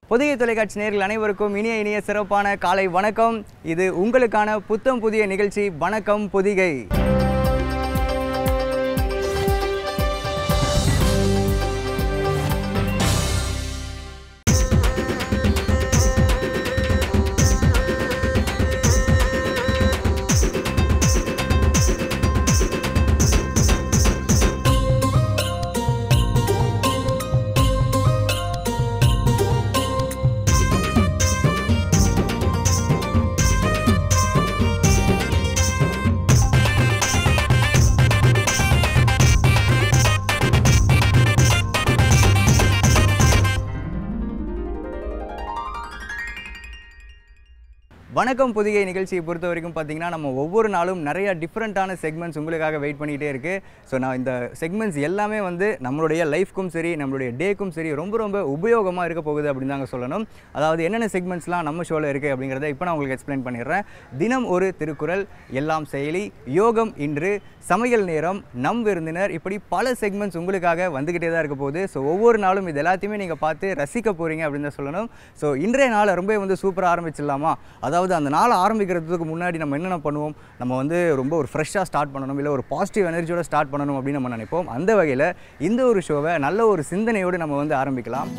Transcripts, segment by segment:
புதிய தொலைக்காட்சி நேர்கள் அனைவருக்கும் இனிய இனிய சிறப்பான காலை வணக்கம் இது உங்களுக்கான புத்தம் புதிய நிகழ்ச்சி வணக்கம் பொதிகை வணக்கம் புதிகை நிகழ்ச்சியை பொறுத்த வரைக்கும் பார்த்தீங்கன்னா நம்ம ஒவ்வொரு நாளும் நிறைய டிஃப்ரெண்ட்டான செக்மெண்ட்ஸ் உங்களுக்காக வெயிட் பண்ணிகிட்டே இருக்குது ஸோ நான் இந்த செக்மெண்ட்ஸ் எல்லாமே வந்து நம்மளுடைய லைஃப்க்கும் சரி நம்மளுடைய டேக்கும் சரி ரொம்ப ரொம்ப உபயோகமாக இருக்க போகுது அப்படின்னு தாங்க சொல்லணும் அதாவது என்னென்ன செக்மெண்ட்ஸ்லாம் நம்ம ஷோவில் இருக்குது அப்படிங்கிறத இப்போ நான் உங்களுக்கு எக்ஸ்பிளைன் பண்ணிடுறேன் தினம் ஒரு திருக்குறள் எல்லாம் செயலி யோகம் இன்று சமையல் நேரம் நம் விருந்தினர் இப்படி பல செக்மெண்ட்ஸ் உங்களுக்காக வந்துக்கிட்டே தான் இருக்க போகுது ஸோ ஒவ்வொரு நாளும் இது எல்லாத்தையுமே நீங்கள் பார்த்து ரசிக்க போகிறீங்க அப்படின்னு தான் சொல்லணும் ஸோ இன்றைய நாளை ரொம்ப வந்து சூப்பராக ஆரம்பிச்சிடலாமா அதாவது அந்த நாள் ஆரம்பிக்கிறதுக்கு முன்னாடி நம்ம என்னென்ன பண்ணுவோம் நம்ம வந்து ரொம்ப ஒரு ஃப்ரெஷ்ஷாக ஸ்டார்ட் பண்ணணும் இல்லை ஒரு பாசிட்டிவ் எனர்ஜியோட ஸ்டார்ட் பண்ணணும் அப்படின்னு நம்ம நினைப்போம் அந்த வகையில் இந்த ஒரு ஷோவை நல்ல ஒரு சிந்தனையோடு நம்ம வந்து ஆரம்பிக்கலாம்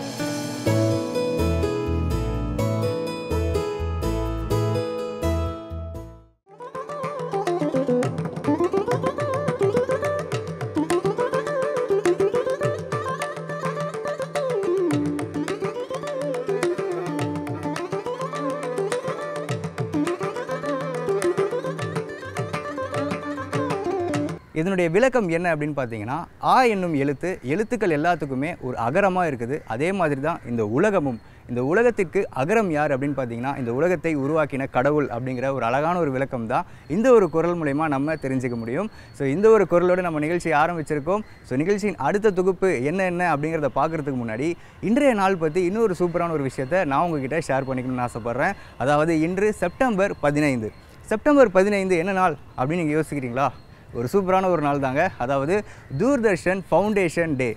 இதனுடைய விளக்கம் என்ன அப்படின்னு பார்த்தீங்கன்னா ஆ என்னும் எழுத்து எழுத்துக்கள் எல்லாத்துக்குமே ஒரு அகரமாக இருக்குது அதே மாதிரி தான் இந்த உலகமும் இந்த உலகத்திற்கு அகரம் யார் அப்படின்னு பார்த்தீங்கன்னா இந்த உலகத்தை உருவாக்கின கடவுள் அப்படிங்கிற ஒரு அழகான ஒரு விளக்கம் தான் இந்த ஒரு குரல் மூலயமா நம்ம தெரிஞ்சுக்க முடியும் ஸோ இந்த ஒரு குரலோடு நம்ம நிகழ்ச்சியை ஆரம்பிச்சிருக்கோம் ஸோ நிகழ்ச்சியின் அடுத்த தொகுப்பு என்ன என்ன அப்படிங்கிறத பார்க்குறதுக்கு முன்னாடி இன்றைய நாள் பற்றி இன்னொரு சூப்பரான ஒரு விஷயத்தை நான் உங்ககிட்ட ஷேர் பண்ணிக்கணும்னு ஆசைப்பட்றேன் அதாவது இன்று செப்டம்பர் பதினைந்து செப்டம்பர் பதினைந்து என்ன நாள் அப்படின்னு நீங்கள் யோசிக்கிறீங்களா ஒரு சூப்பரான ஒரு நாள் தாங்க அதாவது தூர்தர்ஷன் ஃபவுண்டேஷன் டே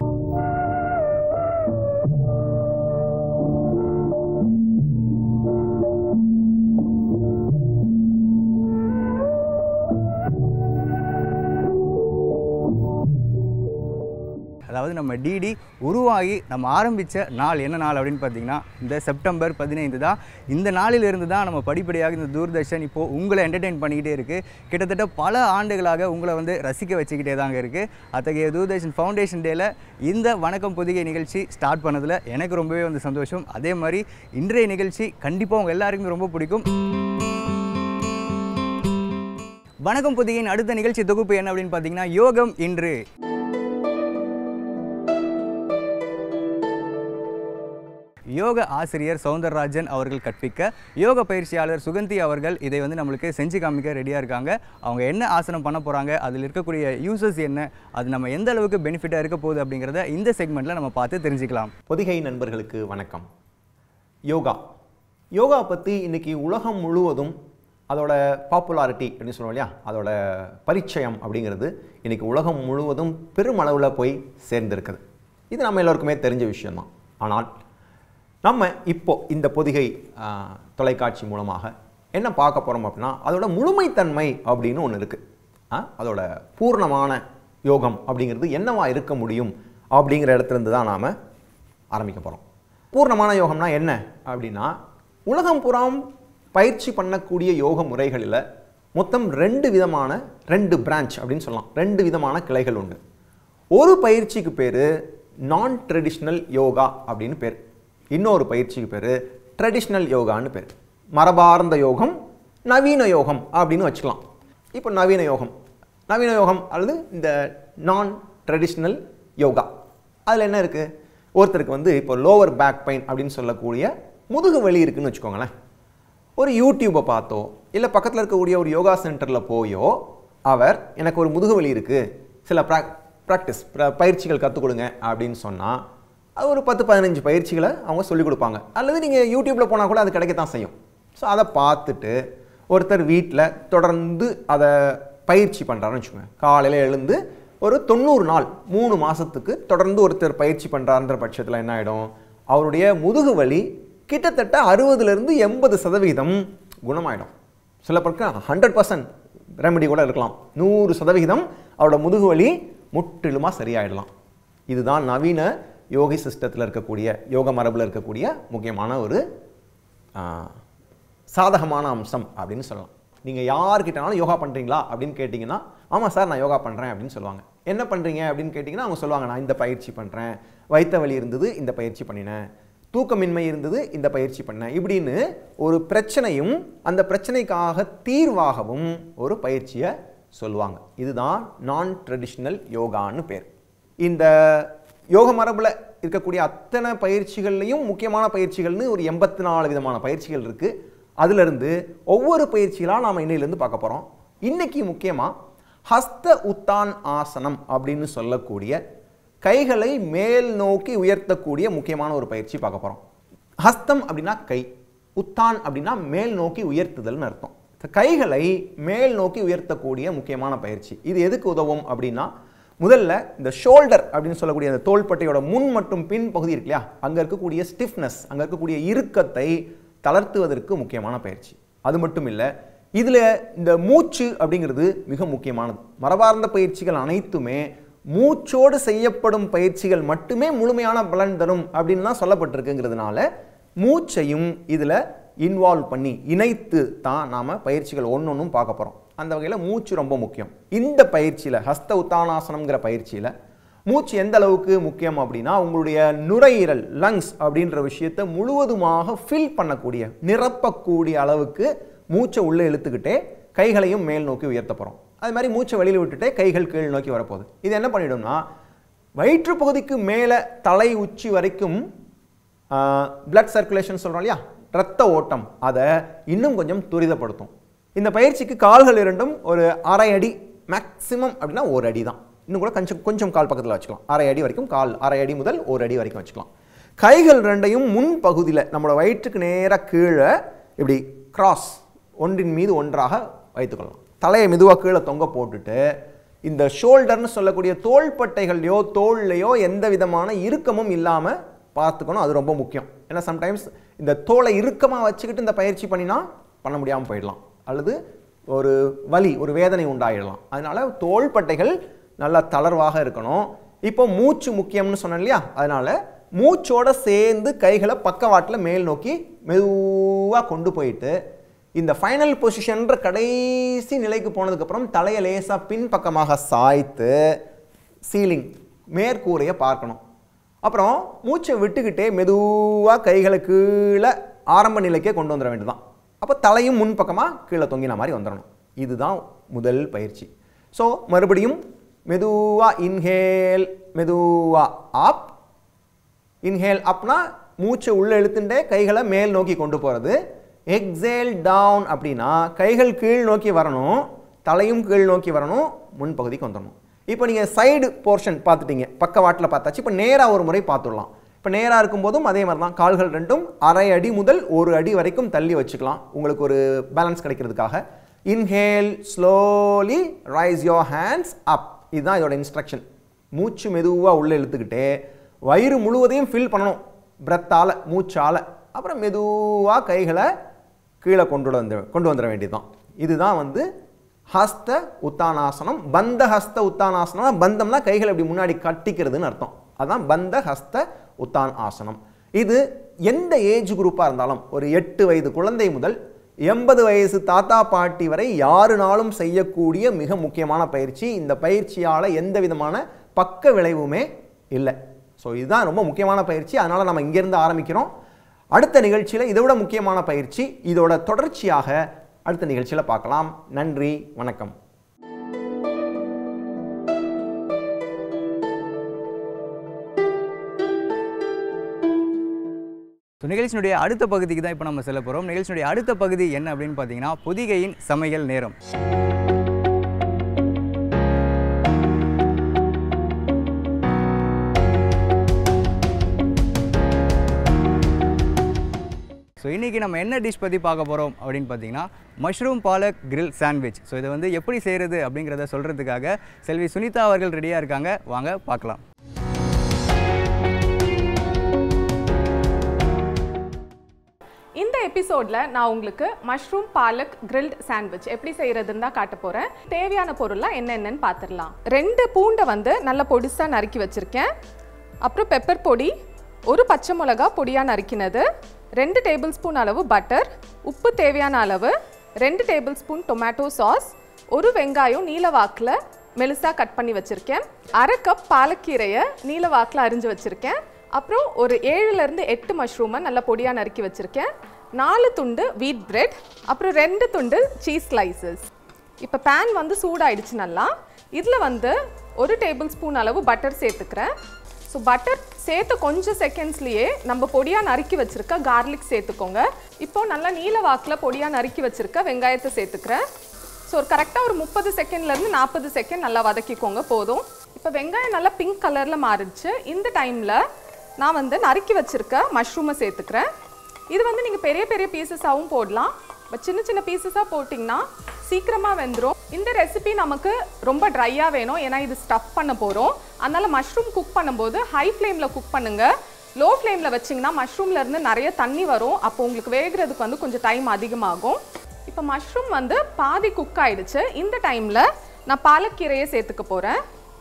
அதாவது நம்ம டிடி உருவாகி நம்ம ஆரம்பித்த நாள் என்ன நாள் அப்படின்னு பார்த்தீங்கன்னா இந்த செப்டம்பர் பதினைந்து தான் இந்த நாளிலிருந்து தான் நம்ம படிப்படியாக இந்த தூர்தர்ஷன் இப்போது உங்களை என்டர்டெயின் பண்ணிக்கிட்டே இருக்குது கிட்டத்தட்ட பல ஆண்டுகளாக உங்களை வந்து ரசிக்க வச்சுக்கிட்டே தாங்க இருக்குது அத்தகைய தூர்தர்ஷன் ஃபவுண்டேஷன் டேல இந்த வணக்கம் பொதிகை நிகழ்ச்சி ஸ்டார்ட் பண்ணதில் எனக்கு ரொம்பவே வந்து சந்தோஷம் அதே மாதிரி இன்றைய நிகழ்ச்சி கண்டிப்பாக உங்கள் எல்லாருக்குமே ரொம்ப பிடிக்கும் வணக்கம் பொதிகையின் அடுத்த நிகழ்ச்சி தொகுப்பு என்ன அப்படின்னு பார்த்தீங்கன்னா யோகம் இன்று யோக ஆசிரியர் சவுந்தரராஜன் அவர்கள் கற்பிக்க யோக பயிற்சியாளர் சுகந்தி அவர்கள் இதை வந்து நம்மளுக்கு செஞ்சு காமிக்க ரெடியாக இருக்காங்க அவங்க என்ன ஆசனம் பண்ண போகிறாங்க அதில் இருக்கக்கூடிய யூசஸ் என்ன அது நம்ம எந்த அளவுக்கு பெனிஃபிட்டாக இருக்க போகுது அப்படிங்கிறத இந்த செக்மெண்ட்டில் நம்ம பார்த்து தெரிஞ்சுக்கலாம் பொதிகை நண்பர்களுக்கு வணக்கம் யோகா யோகா பற்றி இன்னைக்கு உலகம் முழுவதும் அதோட பாப்புலாரிட்டி அப்படின்னு சொல்லுவோம் இல்லையா அதோட பரிச்சயம் அப்படிங்கிறது இன்னைக்கு உலகம் முழுவதும் பெருமளவில் போய் சேர்ந்திருக்குது இது நம்ம எல்லோருக்குமே தெரிஞ்ச விஷயம்தான் ஆனால் நம்ம இப்போ இந்த பொதிகை ஆ, தொலைக்காட்சி மூலமாக என்ன பார்க்க போகிறோம் அப்படின்னா அதோட முழுமைத்தன்மை அப்படின்னு ஒன்று இருக்குது அதோட பூர்ணமான யோகம் அப்படிங்கிறது என்னவா இருக்க முடியும் அப்படிங்கிற இடத்துல இருந்து தான் நாம் ஆரம்பிக்க போகிறோம் பூர்ணமான யோகம்னா என்ன அப்படின்னா உலகம் புறம் பயிற்சி பண்ணக்கூடிய யோக முறைகளில் மொத்தம் ரெண்டு விதமான ரெண்டு பிரான்ச் அப்படின்னு சொல்லலாம் ரெண்டு விதமான கிளைகள் உண்டு ஒரு பயிற்சிக்கு பேர் நான் ட்ரெடிஷ்னல் யோகா அப்படின்னு பேர் இன்னொரு பயிற்சிக்கு பேர் ட்ரெடிஷ்னல் யோகான்னு பேர் மரபார்ந்த யோகம் நவீன யோகம் அப்படின்னு வச்சுக்கலாம் இப்போ நவீன யோகம் நவீன யோகம் அல்லது இந்த நான் ட்ரெடிஷ்னல் யோகா அதில் என்ன இருக்குது ஒருத்தருக்கு வந்து இப்போ லோவர் பேக் பெயின் அப்படின்னு சொல்லக்கூடிய முதுகு வலி இருக்குன்னு வச்சுக்கோங்களேன் ஒரு யூடியூப்பை பார்த்தோ இல்லை பக்கத்தில் இருக்கக்கூடிய ஒரு யோகா சென்டரில் போயோ அவர் எனக்கு ஒரு முதுகு வலி இருக்குது சில ப்ராக் ப்ராக்டிஸ் பயிற்சிகள் கற்றுக் கொடுங்க அப்படின்னு சொன்னால் அது ஒரு பத்து பதினஞ்சு பயிற்சிகளை அவங்க சொல்லிக் கொடுப்பாங்க அல்லது நீங்கள் யூடியூப்பில் போனால் கூட அது கிடைக்கத்தான் செய்யும் ஸோ அதை பார்த்துட்டு ஒருத்தர் வீட்டில் தொடர்ந்து அதை பயிற்சி பண்ணுறாருன்னு வச்சுக்கோங்க காலையில் எழுந்து ஒரு தொண்ணூறு நாள் மூணு மாதத்துக்கு தொடர்ந்து ஒருத்தர் பயிற்சி பண்ணுறாருன்ற பட்சத்தில் என்ன ஆகிடும் அவருடைய முதுகு வலி கிட்டத்தட்ட அறுபதுலேருந்து எண்பது சதவிகிதம் குணமாயிடும் சில பேருக்கு ஹண்ட்ரட் பர்சன்ட் ரெமெடி கூட இருக்கலாம் நூறு சதவிகிதம் அவரோட முதுகு வலி முற்றிலுமாக சரியாயிடலாம் இதுதான் நவீன யோகி சிஸ்டத்தில் இருக்கக்கூடிய யோக மரபில் இருக்கக்கூடிய முக்கியமான ஒரு ஆ, சாதகமான அம்சம் அப்படின்னு சொல்லலாம் நீங்கள் யார்கிட்டனாலும் யோகா பண்ணுறீங்களா அப்படின்னு கேட்டிங்கன்னா ஆமாம் சார் நான் யோகா பண்ணுறேன் அப்படின்னு சொல்லுவாங்க என்ன பண்ணுறீங்க அப்படின்னு கேட்டிங்கன்னா அவங்க சொல்லுவாங்க நான் இந்த பயிற்சி பண்ணுறேன் வயித்த வலி இருந்தது இந்த பயிற்சி பண்ணினேன் தூக்கமின்மை இருந்தது இந்த பயிற்சி பண்ணேன் இப்படின்னு ஒரு பிரச்சனையும் அந்த பிரச்சனைக்காக தீர்வாகவும் ஒரு பயிற்சியை சொல்லுவாங்க இதுதான் நான் ட்ரெடிஷ்னல் யோகான்னு பேர் இந்த யோக மரபில் இருக்கக்கூடிய அத்தனை பயிற்சிகள்லையும் முக்கியமான பயிற்சிகள்னு ஒரு எண்பத்தி நாலு விதமான பயிற்சிகள் இருக்குது அதிலிருந்து ஒவ்வொரு பயிற்சிகளாக நாம் இன்னையிலேருந்து பார்க்க போகிறோம் இன்னைக்கு முக்கியமாக ஹஸ்த உத்தான் ஆசனம் அப்படின்னு சொல்லக்கூடிய கைகளை மேல் நோக்கி உயர்த்தக்கூடிய முக்கியமான ஒரு பயிற்சி பார்க்க போகிறோம் ஹஸ்தம் அப்படின்னா கை உத்தான் அப்படின்னா மேல் நோக்கி உயர்த்துதல்னு அர்த்தம் இந்த கைகளை மேல் நோக்கி உயர்த்தக்கூடிய முக்கியமான பயிற்சி இது எதுக்கு உதவும் அப்படின்னா முதல்ல இந்த ஷோல்டர் அப்படின்னு சொல்லக்கூடிய அந்த தோள்பட்டையோட முன் மற்றும் பின் பகுதி இருக்கு இல்லையா அங்கே இருக்கக்கூடிய ஸ்டிஃப்னஸ் அங்கே இருக்கக்கூடிய இறுக்கத்தை தளர்த்துவதற்கு முக்கியமான பயிற்சி அது மட்டும் இல்லை இதில் இந்த மூச்சு அப்படிங்கிறது மிக முக்கியமானது மரபார்ந்த பயிற்சிகள் அனைத்துமே மூச்சோடு செய்யப்படும் பயிற்சிகள் மட்டுமே முழுமையான பலன் தரும் அப்படின்லாம் சொல்லப்பட்டிருக்குங்கிறதுனால மூச்சையும் இதில் இன்வால்வ் பண்ணி இணைத்து தான் நாம் பயிற்சிகள் ஒன்றொன்றும் பார்க்க போகிறோம் அந்த வகையில் மூச்சு ரொம்ப முக்கியம் இந்த பயிற்சியில் ஹஸ்த உத்தானாசனம்ங்கிற பயிற்சியில் மூச்சு எந்த அளவுக்கு முக்கியம் அப்படின்னா உங்களுடைய நுரையீரல் லங்ஸ் அப்படின்ற விஷயத்தை முழுவதுமாக ஃபில் பண்ணக்கூடிய நிரப்பக்கூடிய அளவுக்கு மூச்சை உள்ளே இழுத்துக்கிட்டே கைகளையும் மேல் நோக்கி உயர்த்த போகிறோம் அது மாதிரி மூச்சை வெளியில் விட்டுட்டே கைகள் கீழ் நோக்கி வரப்போகுது இது என்ன பண்ணிடும்னா வயிற்று பகுதிக்கு மேலே தலை உச்சி வரைக்கும் பிளட் சர்க்குலேஷன் சொல்கிறோம் இல்லையா ரத்த ஓட்டம் அதை இன்னும் கொஞ்சம் துரிதப்படுத்தும் இந்த பயிற்சிக்கு கால்கள் இரண்டும் ஒரு அரை அடி மேக்ஸிமம் அப்படின்னா ஒரு அடி தான் இன்னும் கூட கொஞ்சம் கொஞ்சம் கால் பக்கத்தில் வச்சுக்கலாம் அரை அடி வரைக்கும் கால் அரை அடி முதல் ஒரு அடி வரைக்கும் வச்சுக்கலாம் கைகள் ரெண்டையும் முன் பகுதியில் நம்மளோட வயிற்றுக்கு நேராக கீழே இப்படி கிராஸ் ஒன்றின் மீது ஒன்றாக வைத்துக்கொள்ளலாம் தலையை மெதுவாக கீழே தொங்க போட்டுட்டு இந்த ஷோல்டர்னு சொல்லக்கூடிய தோள்பட்டைகள்லையோ தோல்லையோ எந்த விதமான இறுக்கமும் இல்லாமல் பார்த்துக்கணும் அது ரொம்ப முக்கியம் ஏன்னா சம்டைம்ஸ் இந்த தோலை இறுக்கமாக வச்சுக்கிட்டு இந்த பயிற்சி பண்ணினா பண்ண முடியாமல் போயிடலாம் அல்லது ஒரு வலி ஒரு வேதனை உண்டாயிடலாம் அதனால தோள்பட்டைகள் நல்லா தளர்வாக இருக்கணும் இப்போ மூச்சு முக்கியம்னு சொன்னேன் இல்லையா அதனால மூச்சோட சேர்ந்து கைகளை பக்கவாட்டில் மேல் நோக்கி மெதுவாக கொண்டு போயிட்டு இந்த ஃபைனல் பொசிஷன்ற கடைசி நிலைக்கு போனதுக்கப்புறம் தலையை லேசாக பின்பக்கமாக சாய்த்து சீலிங் மேற்கூரையை பார்க்கணும் அப்புறம் மூச்சை விட்டுக்கிட்டே மெதுவாக கைகளை கீழே ஆரம்ப நிலைக்கே கொண்டு வந்துட வேண்டியதுதான் அப்போ தலையும் முன்பக்கமாக கீழே தொங்கின மாதிரி வந்துடணும் இதுதான் முதல் பயிற்சி ஸோ மறுபடியும் மெதுவாக இன்ஹேல் மெதுவாக அப் இன்ஹேல் அப்னா மூச்சை உள்ளே இழுத்துட்டே கைகளை மேல் நோக்கி கொண்டு போகிறது எக்ஸேல் டவுன் அப்படின்னா கைகள் கீழ் நோக்கி வரணும் தலையும் கீழ் நோக்கி வரணும் முன்பகுதிக்கு வந்துடணும் இப்போ நீங்கள் சைடு போர்ஷன் பார்த்துட்டீங்க பக்கவாட்டில் பார்த்தாச்சு இப்போ நேராக ஒரு முறை பார்த்துடலாம் இப்போ நேராக இருக்கும்போதும் அதே மாதிரி தான் கால்கள் ரெண்டும் அரை அடி முதல் ஒரு அடி வரைக்கும் தள்ளி வச்சுக்கலாம் உங்களுக்கு ஒரு பேலன்ஸ் கிடைக்கிறதுக்காக inhale slowly raise your hands up இதுதான் இதோட இன்ஸ்ட்ரக்ஷன் மூச்சு மெதுவாக உள்ளே இழுத்துக்கிட்டே வயிறு முழுவதையும் ஃபில் பண்ணணும் பிரத்தால் மூச்சால் அப்புறம் மெதுவாக கைகளை கீழே கொண்டு வந்து கொண்டு வந்துட வேண்டியதுதான் இதுதான் வந்து ஹஸ்த உத்தானாசனம் பந்த ஹஸ்த உத்தானாசனம் பந்தம்னா கைகளை இப்படி முன்னாடி கட்டிக்கிறதுன்னு அர்த்தம் அதான் பந்த ஹஸ்த உத்தான் ஆசனம் இது எந்த ஏஜ் குரூப்பாக இருந்தாலும் ஒரு எட்டு வயது குழந்தை முதல் எண்பது வயசு தாத்தா பாட்டி வரை யாருனாலும் செய்யக்கூடிய மிக முக்கியமான பயிற்சி இந்த பயிற்சியால் எந்த விதமான பக்க விளைவுமே இல்லை ஸோ இதுதான் ரொம்ப முக்கியமான பயிற்சி அதனால் நம்ம இங்கேருந்து ஆரம்பிக்கிறோம் அடுத்த நிகழ்ச்சியில் இதை விட முக்கியமான பயிற்சி இதோட தொடர்ச்சியாக அடுத்த நிகழ்ச்சியில் பார்க்கலாம் நன்றி வணக்கம் ஸோ நிகழ்ச்சியினுடைய அடுத்த பகுதிக்கு தான் இப்போ நம்ம செல்ல போகிறோம் நிகழ்ச்சியினுடைய அடுத்த பகுதி என்ன அப்படின்னு பார்த்தீங்கன்னா பொதிகையின் சமையல் நேரம் ஸோ இன்றைக்கி நம்ம என்ன டிஷ் பற்றி பார்க்க போகிறோம் அப்படின்னு பார்த்தீங்கன்னா mushroom palak grill sandwich so இதை வந்து எப்படி செய்கிறது அப்படிங்கிறத சொல்கிறதுக்காக செல்வி சுனிதா அவர்கள் ரெடியாக இருக்காங்க வாங்க பார்க்கலாம் எபிசோட்ல நான் உங்களுக்கு மஷ்ரூம் பாலக் கிரில்ட் சாண்ட்விச் எப்படி செய்யறதுன்னு தான் காட்ட போறேன் தேவையான பொருள்லாம் என்னென்னன்னு பார்த்துடலாம் ரெண்டு பூண்டை வந்து நல்லா பொடிசா நறுக்கி வச்சிருக்கேன் அப்புறம் பெப்பர் பொடி ஒரு பச்சை மிளகா பொடியாக நறுக்கினது ரெண்டு டேபிள் ஸ்பூன் அளவு பட்டர் உப்பு தேவையான அளவு ரெண்டு டேபிள் ஸ்பூன் டொமேட்டோ சாஸ் ஒரு வெங்காயம் நீல வாக்கில் மெலிசா கட் பண்ணி வச்சுருக்கேன் அரை கப் பாலக்கீரையை நீல வாக்கில் அரிஞ்சு வச்சுருக்கேன் அப்புறம் ஒரு ஏழுலேருந்து எட்டு மஷ்ரூமை நல்லா பொடியாக நறுக்கி வச்சுருக்கேன் நாலு துண்டு வீட் பிரெட் அப்புறம் ரெண்டு துண்டு சீஸ் ஸ்லைசஸ் இப்போ பேன் வந்து சூடாயிடுச்சு நல்லா இதில் வந்து ஒரு டேபிள் ஸ்பூன் அளவு பட்டர் சேர்த்துக்கிறேன் ஸோ பட்டர் சேர்த்து கொஞ்சம் செகண்ட்ஸ்லேயே நம்ம பொடியாக நறுக்கி வச்சுருக்க கார்லிக் சேர்த்துக்கோங்க இப்போ நல்லா நீல வாக்கில் பொடியாக நறுக்கி வச்சுருக்க வெங்காயத்தை சேர்த்துக்கிறேன் ஸோ ஒரு கரெக்டாக ஒரு முப்பது செகண்ட்லேருந்து நாற்பது செகண்ட் நல்லா வதக்கிக்கோங்க போதும் இப்போ வெங்காயம் நல்லா பிங்க் கலரில் மாறிடுச்சு இந்த டைமில் நான் வந்து நறுக்கி வச்சுருக்க மஷ்ரூமை சேர்த்துக்கிறேன் இது வந்து நீங்கள் பெரிய பெரிய பீசஸாகவும் போடலாம் பட் சின்ன சின்ன பீசஸாக போட்டிங்கன்னா சீக்கிரமாக வெந்துடும் இந்த ரெசிபி நமக்கு ரொம்ப ட்ரையாக வேணும் ஏன்னா இது ஸ்டஃப் பண்ண போகிறோம் அதனால் மஷ்ரூம் குக் பண்ணும்போது ஹை ஃப்ளேமில் குக் பண்ணுங்கள் லோ ஃப்ளேமில் வச்சிங்கன்னா மஷ்ரூம்ல இருந்து நிறைய தண்ணி வரும் அப்போ உங்களுக்கு வேகிறதுக்கு வந்து கொஞ்சம் டைம் அதிகமாகும் இப்போ மஷ்ரூம் வந்து பாதி குக் ஆயிடுச்சு இந்த டைமில் நான் பாலக்கீரையை சேர்த்துக்க போகிறேன்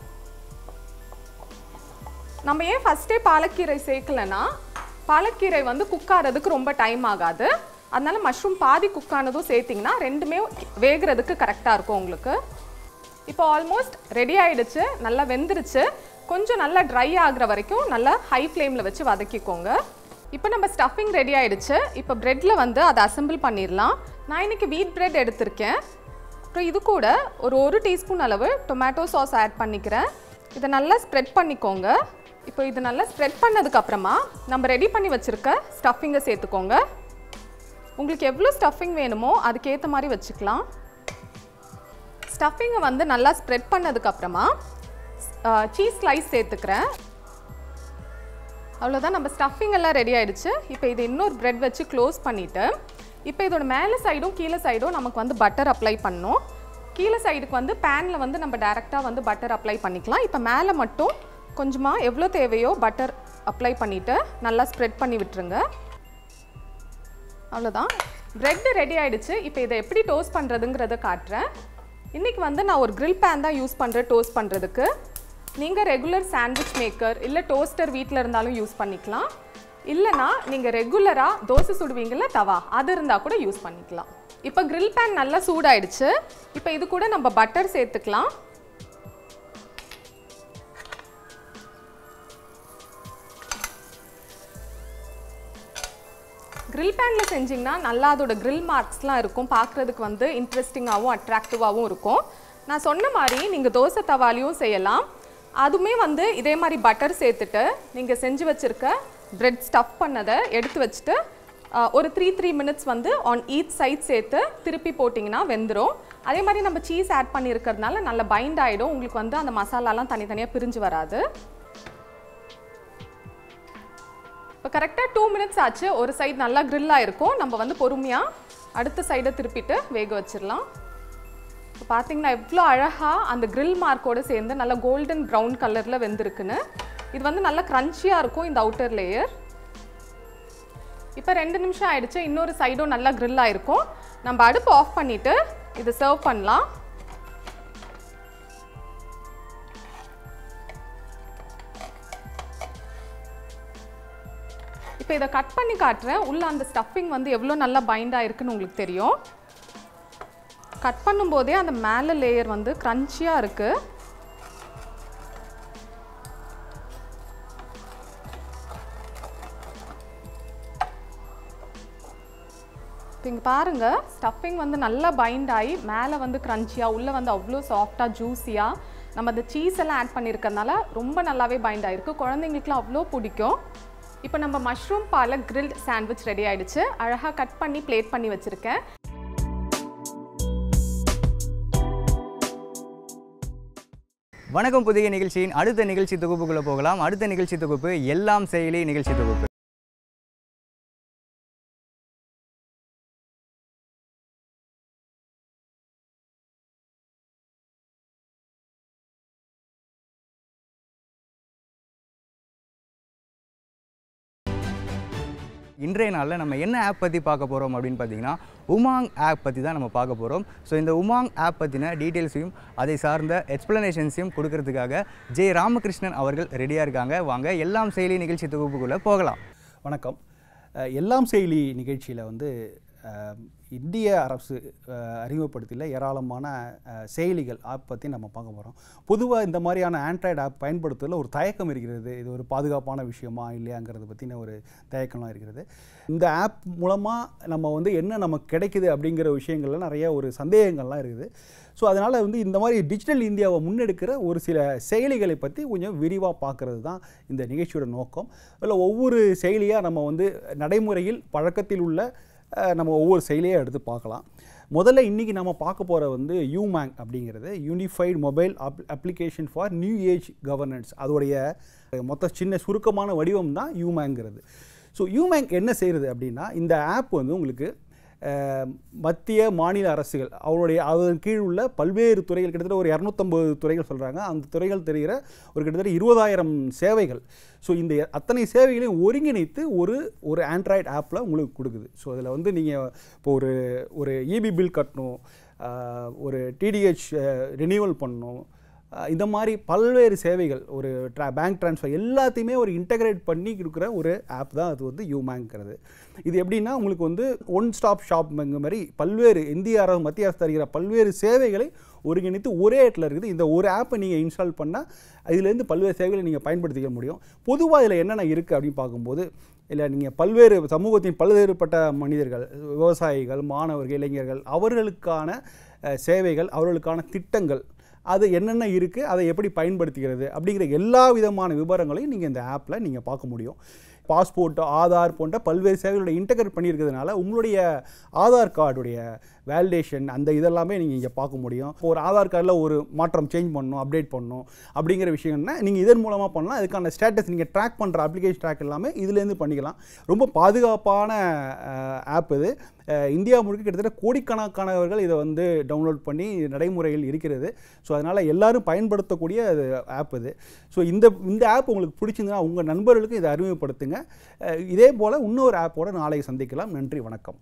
நம்ம ஏன் ஃபஸ்ட்டே பாலக்கீரை சேர்க்கலன்னா பாலக்கீரை வந்து குக் ஆகிறதுக்கு ரொம்ப டைம் ஆகாது அதனால மஷ்ரூம் பாதி குக் ஆனதும் சேர்த்திங்கன்னா ரெண்டுமே வேகிறதுக்கு கரெக்டாக இருக்கும் உங்களுக்கு இப்போ ஆல்மோஸ்ட் ரெடி ஆயிடுச்சு நல்லா வெந்துருச்சு கொஞ்சம் நல்லா ட்ரை ஆகுற வரைக்கும் நல்லா ஹை ஃப்ளேமில் வச்சு வதக்கிக்கோங்க இப்போ நம்ம ஸ்டஃபிங் ரெடி ஆயிடுச்சு இப்போ ப்ரெட்டில் வந்து அதை அசெம்பிள் பண்ணிடலாம் நான் இன்னைக்கு வீட் பிரெட் எடுத்திருக்கேன் அப்புறம் இது கூட ஒரு ஒரு டீஸ்பூன் அளவு டொமேட்டோ சாஸ் ஆட் பண்ணிக்கிறேன் இதை நல்லா ஸ்ப்ரெட் பண்ணிக்கோங்க இப்போ இது நல்லா ஸ்ப்ரெட் பண்ணதுக்கப்புறமா நம்ம ரெடி பண்ணி வச்சுருக்க ஸ்டஃபிங்கை சேர்த்துக்கோங்க உங்களுக்கு எவ்வளோ ஸ்டஃபிங் வேணுமோ அதுக்கேற்ற மாதிரி வச்சுக்கலாம் ஸ்டஃபிங்கை வந்து நல்லா ஸ்ப்ரெட் பண்ணதுக்கப்புறமா சீஸ் ஸ்லைஸ் சேர்த்துக்கிறேன் அவ்வளோதான் நம்ம ஸ்டஃபிங் எல்லாம் ரெடி ஆயிடுச்சு இப்போ இது இன்னொரு ப்ரெட் வச்சு க்ளோஸ் பண்ணிவிட்டு இப்போ இதோட மேலே சைடும் கீழே சைடும் நமக்கு வந்து பட்டர் அப்ளை பண்ணணும் கீழே சைடுக்கு வந்து பேனில் வந்து நம்ம டேரெக்டாக வந்து பட்டர் அப்ளை பண்ணிக்கலாம் இப்போ மேலே மட்டும் கொஞ்சமாக எவ்வளோ தேவையோ பட்டர் அப்ளை பண்ணிவிட்டு நல்லா ஸ்ப்ரெட் பண்ணி விட்டுருங்க அவ்வளோதான் ப்ரெட் ரெடி ஆயிடுச்சு இப்போ இதை எப்படி டோஸ்ட் பண்ணுறதுங்கிறத காட்டுறேன் இன்றைக்கி வந்து நான் ஒரு grill பேன் தான் யூஸ் பண்ணுறேன் டோஸ்ட் பண்ணுறதுக்கு நீங்கள் ரெகுலர் சாண்ட்விச் மேக்கர் இல்லை டோஸ்டர் வீட்டில் இருந்தாலும் யூஸ் பண்ணிக்கலாம் இல்லைனா நீங்கள் ரெகுலராக தோசை சுடுவீங்கல்ல தவா அது இருந்தால் கூட யூஸ் பண்ணிக்கலாம் இப்போ grill பேன் நல்லா சூடாயிடுச்சு இப்போ இது கூட நம்ம பட்டர் சேர்த்துக்கலாம் கிரில் பேனில் செஞ்சிங்கன்னா நல்லா அதோட கிரில் மார்க்ஸ்லாம் இருக்கும் பார்க்குறதுக்கு வந்து இன்ட்ரெஸ்டிங்காகவும் அட்ராக்டிவாகவும் இருக்கும் நான் சொன்ன மாதிரி நீங்கள் தோசை தவாலையும் செய்யலாம் அதுவுமே வந்து இதே மாதிரி பட்டர் சேர்த்துட்டு நீங்கள் செஞ்சு வச்சுருக்க பிரெட் ஸ்டஃப் பண்ணதை எடுத்து வச்சுட்டு ஆஹ், ஒரு த்ரீ த்ரீ மினிட்ஸ் வந்து ஆன் ஈச் சைட் சேர்த்து திருப்பி போட்டிங்கன்னா வெந்துடும் அதே மாதிரி நம்ம சீஸ் ஆட் பண்ணியிருக்கிறதுனால நல்ல பைண்ட் ஆகிடும் உங்களுக்கு வந்து அந்த மசாலாலாம் தனித்தனியாக பிரிஞ்சு வராது இப்போ கரெக்டாக டூ மினிட்ஸ் ஆச்சு ஒரு சைடு நல்லா grill ஆயிருக்கும் நம்ம வந்து பொறுமையாக அடுத்த சைடை திருப்பிட்டு வேக வச்சிடலாம் இப்போ பார்த்தீங்கன்னா எவ்வளோ அழகாக அந்த grill மார்க்கோடு சேர்ந்து நல்லா கோல்டன் ப்ரௌன் கலரில் வெந்திருக்குன்னு இது வந்து நல்லா க்ரன்ச்சியாக இருக்கும் இந்த அவுட்டர் லேயர் இப்போ ரெண்டு நிமிஷம் ஆயிடுச்சு இன்னொரு சைடும் நல்லா grill ஆயிருக்கும் நம்ம அடுப்பு ஆஃப் பண்ணிவிட்டு இதை சர்வ் பண்ணலாம் இப்போ இதை கட் பண்ணி காட்டுறேன் உள்ள அந்த ஸ்டஃபிங் வந்து எவ்வளோ நல்லா பைண்ட் ஆயிருக்குன்னு உங்களுக்கு தெரியும் கட் பண்ணும்போதே அந்த மேலே லேயர் வந்து க்ரன்ச்சியாக இருக்குது இப்போ இங்கே பாருங்கள் ஸ்டஃபிங் வந்து நல்லா பைண்ட் ஆகி மேலே வந்து க்ரன்ச்சியாக உள்ளே வந்து அவ்வளோ சாஃப்டாக ஜூஸியாக நம்ம அந்த சீஸ் எல்லாம் ஆட் பண்ணியிருக்கறனால ரொம்ப நல்லாவே பைண்ட் ஆயிருக்கு குழந்தைங்களுக்குலாம் அவ்வளோ பிடிக்கும் இப்போ நம்ம மஷ்ரூம் பால கிரில்ட் சாண்ட்விச் ரெடி ஆயிடுச்சு அழகாக கட் பண்ணி பிளேட் பண்ணி வச்சுருக்கேன் வணக்கம் புதிய நிகழ்ச்சியின் அடுத்த நிகழ்ச்சி தொகுப்புக்குள்ளே போகலாம் அடுத்த நிகழ்ச்சி தொகுப்பு எல்லாம் செயலி நிகழ்ச்சி தொகுப்பு இன்றைய நாளில் நம்ம என்ன ஆப் பற்றி பார்க்க போகிறோம் அப்படின்னு பார்த்தீங்கன்னா உமாங் ஆப் பற்றி தான் நம்ம பார்க்க போகிறோம் ஸோ இந்த உமாங் ஆப் பற்றின டீட்டெயில்ஸையும் அதை சார்ந்த எக்ஸ்ப்ளனேஷன்ஸையும் கொடுக்கறதுக்காக ஜே ராமகிருஷ்ணன் அவர்கள் ரெடியாக இருக்காங்க வாங்க எல்லாம் செயலி நிகழ்ச்சி தொகுப்புக்குள்ளே போகலாம் வணக்கம் அஹ், எல்லாம் செயலி நிகழ்ச்சியில் வந்து அஹ், இந்திய அரசு அஹ், அறிமுகப்படுத்தியுள்ள ஏராளமான அஹ், செயலிகள் ஆப் பற்றி நம்ம பார்க்க போகிறோம் பொதுவாக இந்த மாதிரியான ஆண்ட்ராய்டு ஆப் பயன்படுத்துவதில் ஒரு தயக்கம் இருக்கிறது இது ஒரு பாதுகாப்பான விஷயமா இல்லையாங்கிறத பற்றின ஒரு தயக்கம்லாம் இருக்கிறது இந்த ஆப் மூலமாக நம்ம வந்து என்ன நமக்கு கிடைக்குது அப்படிங்கிற விஷயங்கள்ல நிறைய ஒரு சந்தேகங்கள்லாம் இருக்குது ஸோ அதனால் வந்து இந்த மாதிரி டிஜிட்டல் இந்தியாவை முன்னெடுக்கிற ஒரு சில செயலிகளை பற்றி கொஞ்சம் விரிவாக பார்க்குறது தான் இந்த நிகழ்ச்சியோட நோக்கம் அதில் ஒவ்வொரு செயலியாக நம்ம வந்து நடைமுறையில் பழக்கத்தில் உள்ள அஹ், நம்ம ஒவ்வொரு செயலியாக எடுத்து பார்க்கலாம் முதல்ல இன்றைக்கி நம்ம பார்க்க போகிற வந்து யூமேங் அப்படிங்கிறது unified mobile app application for new age governance அதோடைய மொத்த சின்ன சுருக்கமான வடிவம் தான் யூமேங்கிறது ஸோ யூமேங் என்ன செய்கிறது அப்படின்னா இந்த ஆப் வந்து உங்களுக்கு அஹ், மத்திய மாநில அரசுகள் அவருடைய அதன் கீழ் உள்ள பல்வேறு துறைகள் கிட்டத்தட்ட ஒரு இரநூத்தம்பது துறைகள் சொல்கிறாங்க அந்த துறைகள் தெரிகிற ஒரு கிட்டத்தட்ட இருபதாயிரம் சேவைகள் ஸோ இந்த அத்தனை சேவைகளையும் ஒருங்கிணைத்து ஒரு ஒரு ஆண்ட்ராய்டு ஆப்பில் உங்களுக்கு கொடுக்குது ஸோ அதில் வந்து நீங்கள் இப்போ ஒரு ஒரு இபி பில் கட்டணும் அஹ், ஒரு டிடிஹெச் ரினியூவல் பண்ணணும் அஹ் இந்த மாதிரி பல்வேறு சேவைகள் ஒரு ட்ரா பேங்க் ட்ரான்ஸ்ஃபர் எல்லாத்தையுமே ஒரு இன்டகிரேட் பண்ணி கொடுக்குற ஒரு ஆப் தான் அது வந்து யூமேங்கிறது இது எப்படின்னா உங்களுக்கு வந்து ஒன் ஸ்டாப் ஷாப்ங்கிற மாதிரி பல்வேறு இந்திய அரசு மத்திய அரசு தருகிற பல்வேறு சேவைகளை ஒருங்கிணைத்து ஒரே இடத்துல இருக்குது இந்த ஒரு ஆப்பை நீங்கள் இன்ஸ்டால் பண்ணால் இதுலேருந்து பல்வேறு சேவைகளை நீங்கள் பயன்படுத்திக்க முடியும் பொதுவாக இதில் என்னென்ன இருக்குது அப்படின்னு பார்க்கும்போது இல்லை நீங்கள் பல்வேறு சமூகத்தின் பல்வேறுபட்ட மனிதர்கள் விவசாயிகள் மாணவர்கள் இளைஞர்கள் அவர்களுக்கான அஹ், சேவைகள் அவர்களுக்கான திட்டங்கள் அது என்னென்ன இருக்குது அதை எப்படி பயன்படுத்திக்கிறது அப்படிங்கிற எல்லா விதமான விவரங்களையும் நீங்கள் இந்த ஆப்பில் நீங்கள் பார்க்க முடியும் பாஸ்போர்ட் ஆதார் போன்ற பல்வேறு சேவைகளோட இன்டகிரேட் பண்ணியிருக்கிறதுனால உங்களுடைய ஆதார் கார்டுடைய வேலிடேஷன் அந்த இதெல்லாமே நீங்கள் இங்கே பார்க்க முடியும் இப்போ ஒரு ஆதார் கார்டில் ஒரு மாற்றம் சேஞ்ச் பண்ணணும் அப்டேட் பண்ணணும் அப்படிங்கிற விஷயம்னா நீங்கள் இதன் மூலமாக பண்ணலாம் அதுக்கான ஸ்டேட்டஸ் நீங்கள் ட்ராக் பண்ணுற அப்ளிகேஷன் ட்ராக் எல்லாமே இதுலேருந்து பண்ணிக்கலாம் ரொம்ப பாதுகாப்பான ஆப் இது அஹ், இந்தியா முழுக்க கிட்டத்தட்ட கோடிக்கணக்கானவர்கள் இதை வந்து டவுன்லோட் பண்ணி நடைமுறையில் இருக்கிறது ஸோ அதனால் எல்லாரும் பயன்படுத்தக்கூடிய ஆப் இது ஸோ இந்த இந்த ஆப் உங்களுக்கு பிடிச்சிருந்தா உங்கள் நண்பர்களுக்கு இதை அறிமுகப்படுத்துங்க அஹ், இதே போல் இன்னொரு ஆப்போட நாளை சந்திக்கலாம் நன்றி வணக்கம்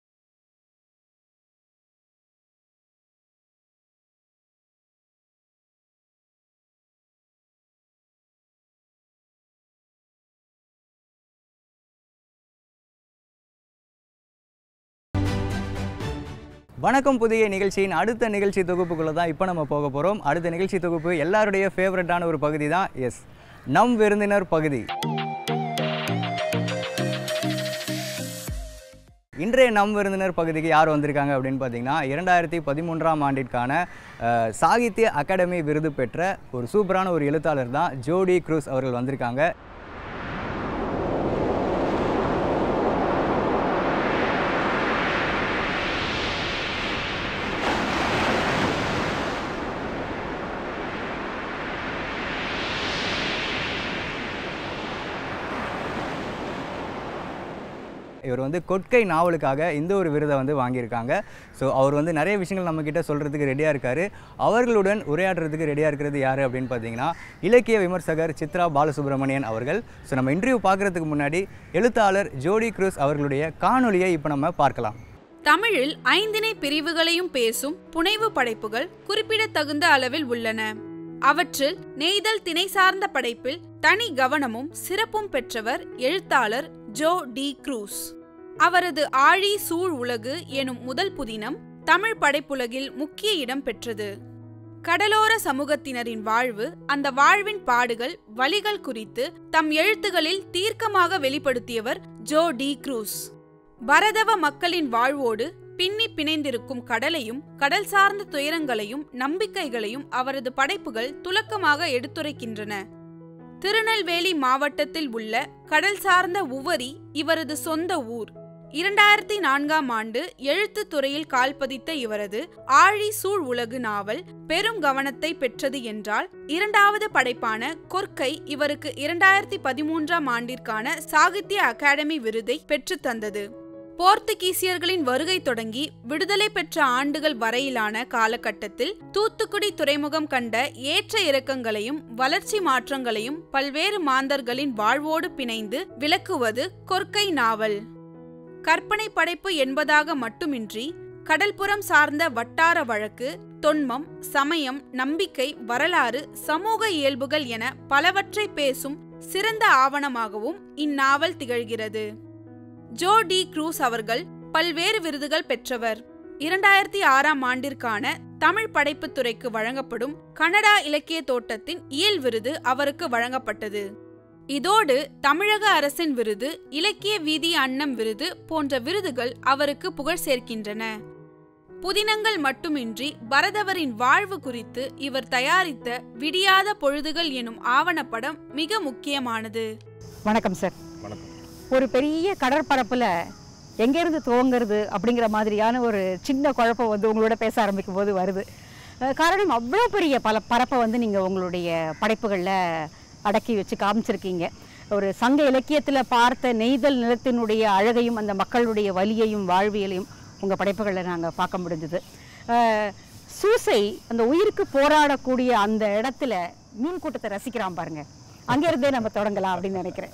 வணக்கம் புதிய நிகழ்ச்சியின் அடுத்த நிகழ்ச்சி தொகுப்புக்குள்ளே தான் இப்போ நம்ம போக போகிறோம் அடுத்த நிகழ்ச்சி தொகுப்பு எல்லாருடைய ஃபேவரட்டான ஒரு பகுதி தான் எஸ் நம் விருந்தினர் பகுதி இன்றைய நம் விருந்தினர் பகுதிக்கு யார் வந்திருக்காங்க அப்படின்னு பார்த்தீங்கன்னா இரண்டாயிரத்தி பதிமூன்றாம் ஆண்டிற்கான அஹ், சாகித்ய அகாடமி விருது பெற்ற ஒரு சூப்பரான ஒரு எழுத்தாளர் தான் ஜோடி க்ரூஸ் அவர்கள் வந்திருக்காங்க இவர் வந்து கொட்கை நாவலுக்காக இந்த ஒரு விருதை வந்து வாங்கியிருக்காங்க ஸோ அவர் வந்து நிறைய விஷயங்கள் நம்மக்கிட்ட சொல்கிறதுக்கு ரெடியாக இருக்கார் அவர்களுடன் உரையாடுறதுக்கு ரெடியாக இருக்கிறது யார் அப்படின்னு பார்த்தீங்கன்னா இலக்கிய விமர்சகர் சித்ரா பாலசுப்ரமணியன் அவர்கள் ஸோ நம்ம இன்டர்வியூ பார்க்குறதுக்கு முன்னாடி எழுத்தாளர் ஜோடி க்ரூஸ் அவர்களுடைய காணொளியை இப்போ நம்ம பார்க்கலாம் தமிழில் ஐந்திணை பிரிவுகளையும் பேசும் புனைவு படைப்புகள் குறிப்பிடத்தகுந்த அளவில் உள்ளன அவற்றில் நெய்தல் திணை சார்ந்த படைப்பில் தனி கவனமும் சிறப்பும் பெற்றவர் எழுத்தாளர் ஜோ டி க்ரூஸ் அவரது ஆழி சூழ் உலகு எனும் முதல் புதினம் தமிழ் படைப்புலகில் முக்கிய இடம் பெற்றது கடலோர சமூகத்தினரின் வாழ்வு அந்த வாழ்வின் பாடுகள் வழிகள் குறித்து தம் எழுத்துகளில் தீர்க்கமாக வெளிப்படுத்தியவர் ஜோ டி க்ரூஸ் பரதவ மக்களின் வாழ்வோடு பின்னி பிணைந்திருக்கும் கடலையும் கடல் சார்ந்த துயரங்களையும் நம்பிக்கைகளையும் அவரது படைப்புகள் துலக்கமாக எடுத்துரைக்கின்றன திருநெல்வேலி மாவட்டத்தில் உள்ள கடல் சார்ந்த உவரி இவரது சொந்த ஊர் இரண்டாயிரத்தி நான்காம் ஆண்டு எழுத்துத் துறையில் கால்பதித்த இவரது ஆழி சூழ் உலகு நாவல் பெரும் கவனத்தை பெற்றது என்றால் இரண்டாவது படைப்பான கொற்கை இவருக்கு இரண்டாயிரத்தி பதிமூன்றாம் ஆண்டிற்கான சாகித்ய அகாடமி விருதை பெற்றுத் தந்தது போர்த்துகீசியர்களின் வருகை தொடங்கி விடுதலை பெற்ற ஆண்டுகள் வரையிலான காலகட்டத்தில் தூத்துக்குடி துறைமுகம் கண்ட ஏற்ற இறக்கங்களையும் வளர்ச்சி மாற்றங்களையும் பல்வேறு மாந்தர்களின் வாழ்வோடு பிணைந்து விளக்குவது கொற்கை நாவல் கற்பனை படைப்பு என்பதாக மட்டுமின்றி கடல்புறம் சார்ந்த வட்டார வழக்கு தொன்மம் சமயம் நம்பிக்கை வரலாறு சமூக இயல்புகள் என பலவற்றை பேசும் சிறந்த ஆவணமாகவும் இந்நாவல் திகழ்கிறது ஜோ டி க்ரூஸ் அவர்கள் பல்வேறு விருதுகள் பெற்றவர் இரண்டாயிரத்தி ஆறாம் ஆண்டிற்கான தமிழ் படைப்புத் துறைக்கு வழங்கப்படும் கனடா இலக்கிய தோட்டத்தின் இயல் விருது அவருக்கு வழங்கப்பட்டது இதோடு தமிழக அரசின் விருது இலக்கிய வீதி அன்னம் விருது போன்ற விருதுகள் அவருக்கு புகழ் சேர்க்கின்றன புதினங்கள் மட்டுமின்றி பரதவரின் வாழ்வு குறித்து இவர் தயாரித்த விடியாத பொழுதுகள் எனும் ஆவணப்படம் மிக முக்கியமானது வணக்கம் சார் வணக்கம் ஒரு பெரிய கடற்பரப்பில் எங்கேருந்து துவங்குறது அப்படிங்கிற மாதிரியான ஒரு சின்ன குழப்பம் வந்து உங்களோட பேச ஆரம்பிக்கும் போது வருது அஹ் காரணம் அவ்வளோ பெரிய பல பரப்பை வந்து நீங்கள் உங்களுடைய படைப்புகளில் அடக்கி வச்சு காமிச்சிருக்கீங்க ஒரு சங்க இலக்கியத்தில் பார்த்த நெய்தல் நிலத்தினுடைய அழகையும் அந்த மக்களுடைய வலியையும் வாழ்வியலையும் உங்கள் படைப்புகளில் நாங்கள் பார்க்க முடிஞ்சுது அஹ் சூசை அந்த உயிருக்கு போராடக்கூடிய அந்த இடத்துல மீன் கூட்டத்தை ரசிக்கிறான் பாருங்க அங்கேருந்தே நம்ம தொடங்கலாம் அப்படின்னு நினைக்கிறேன்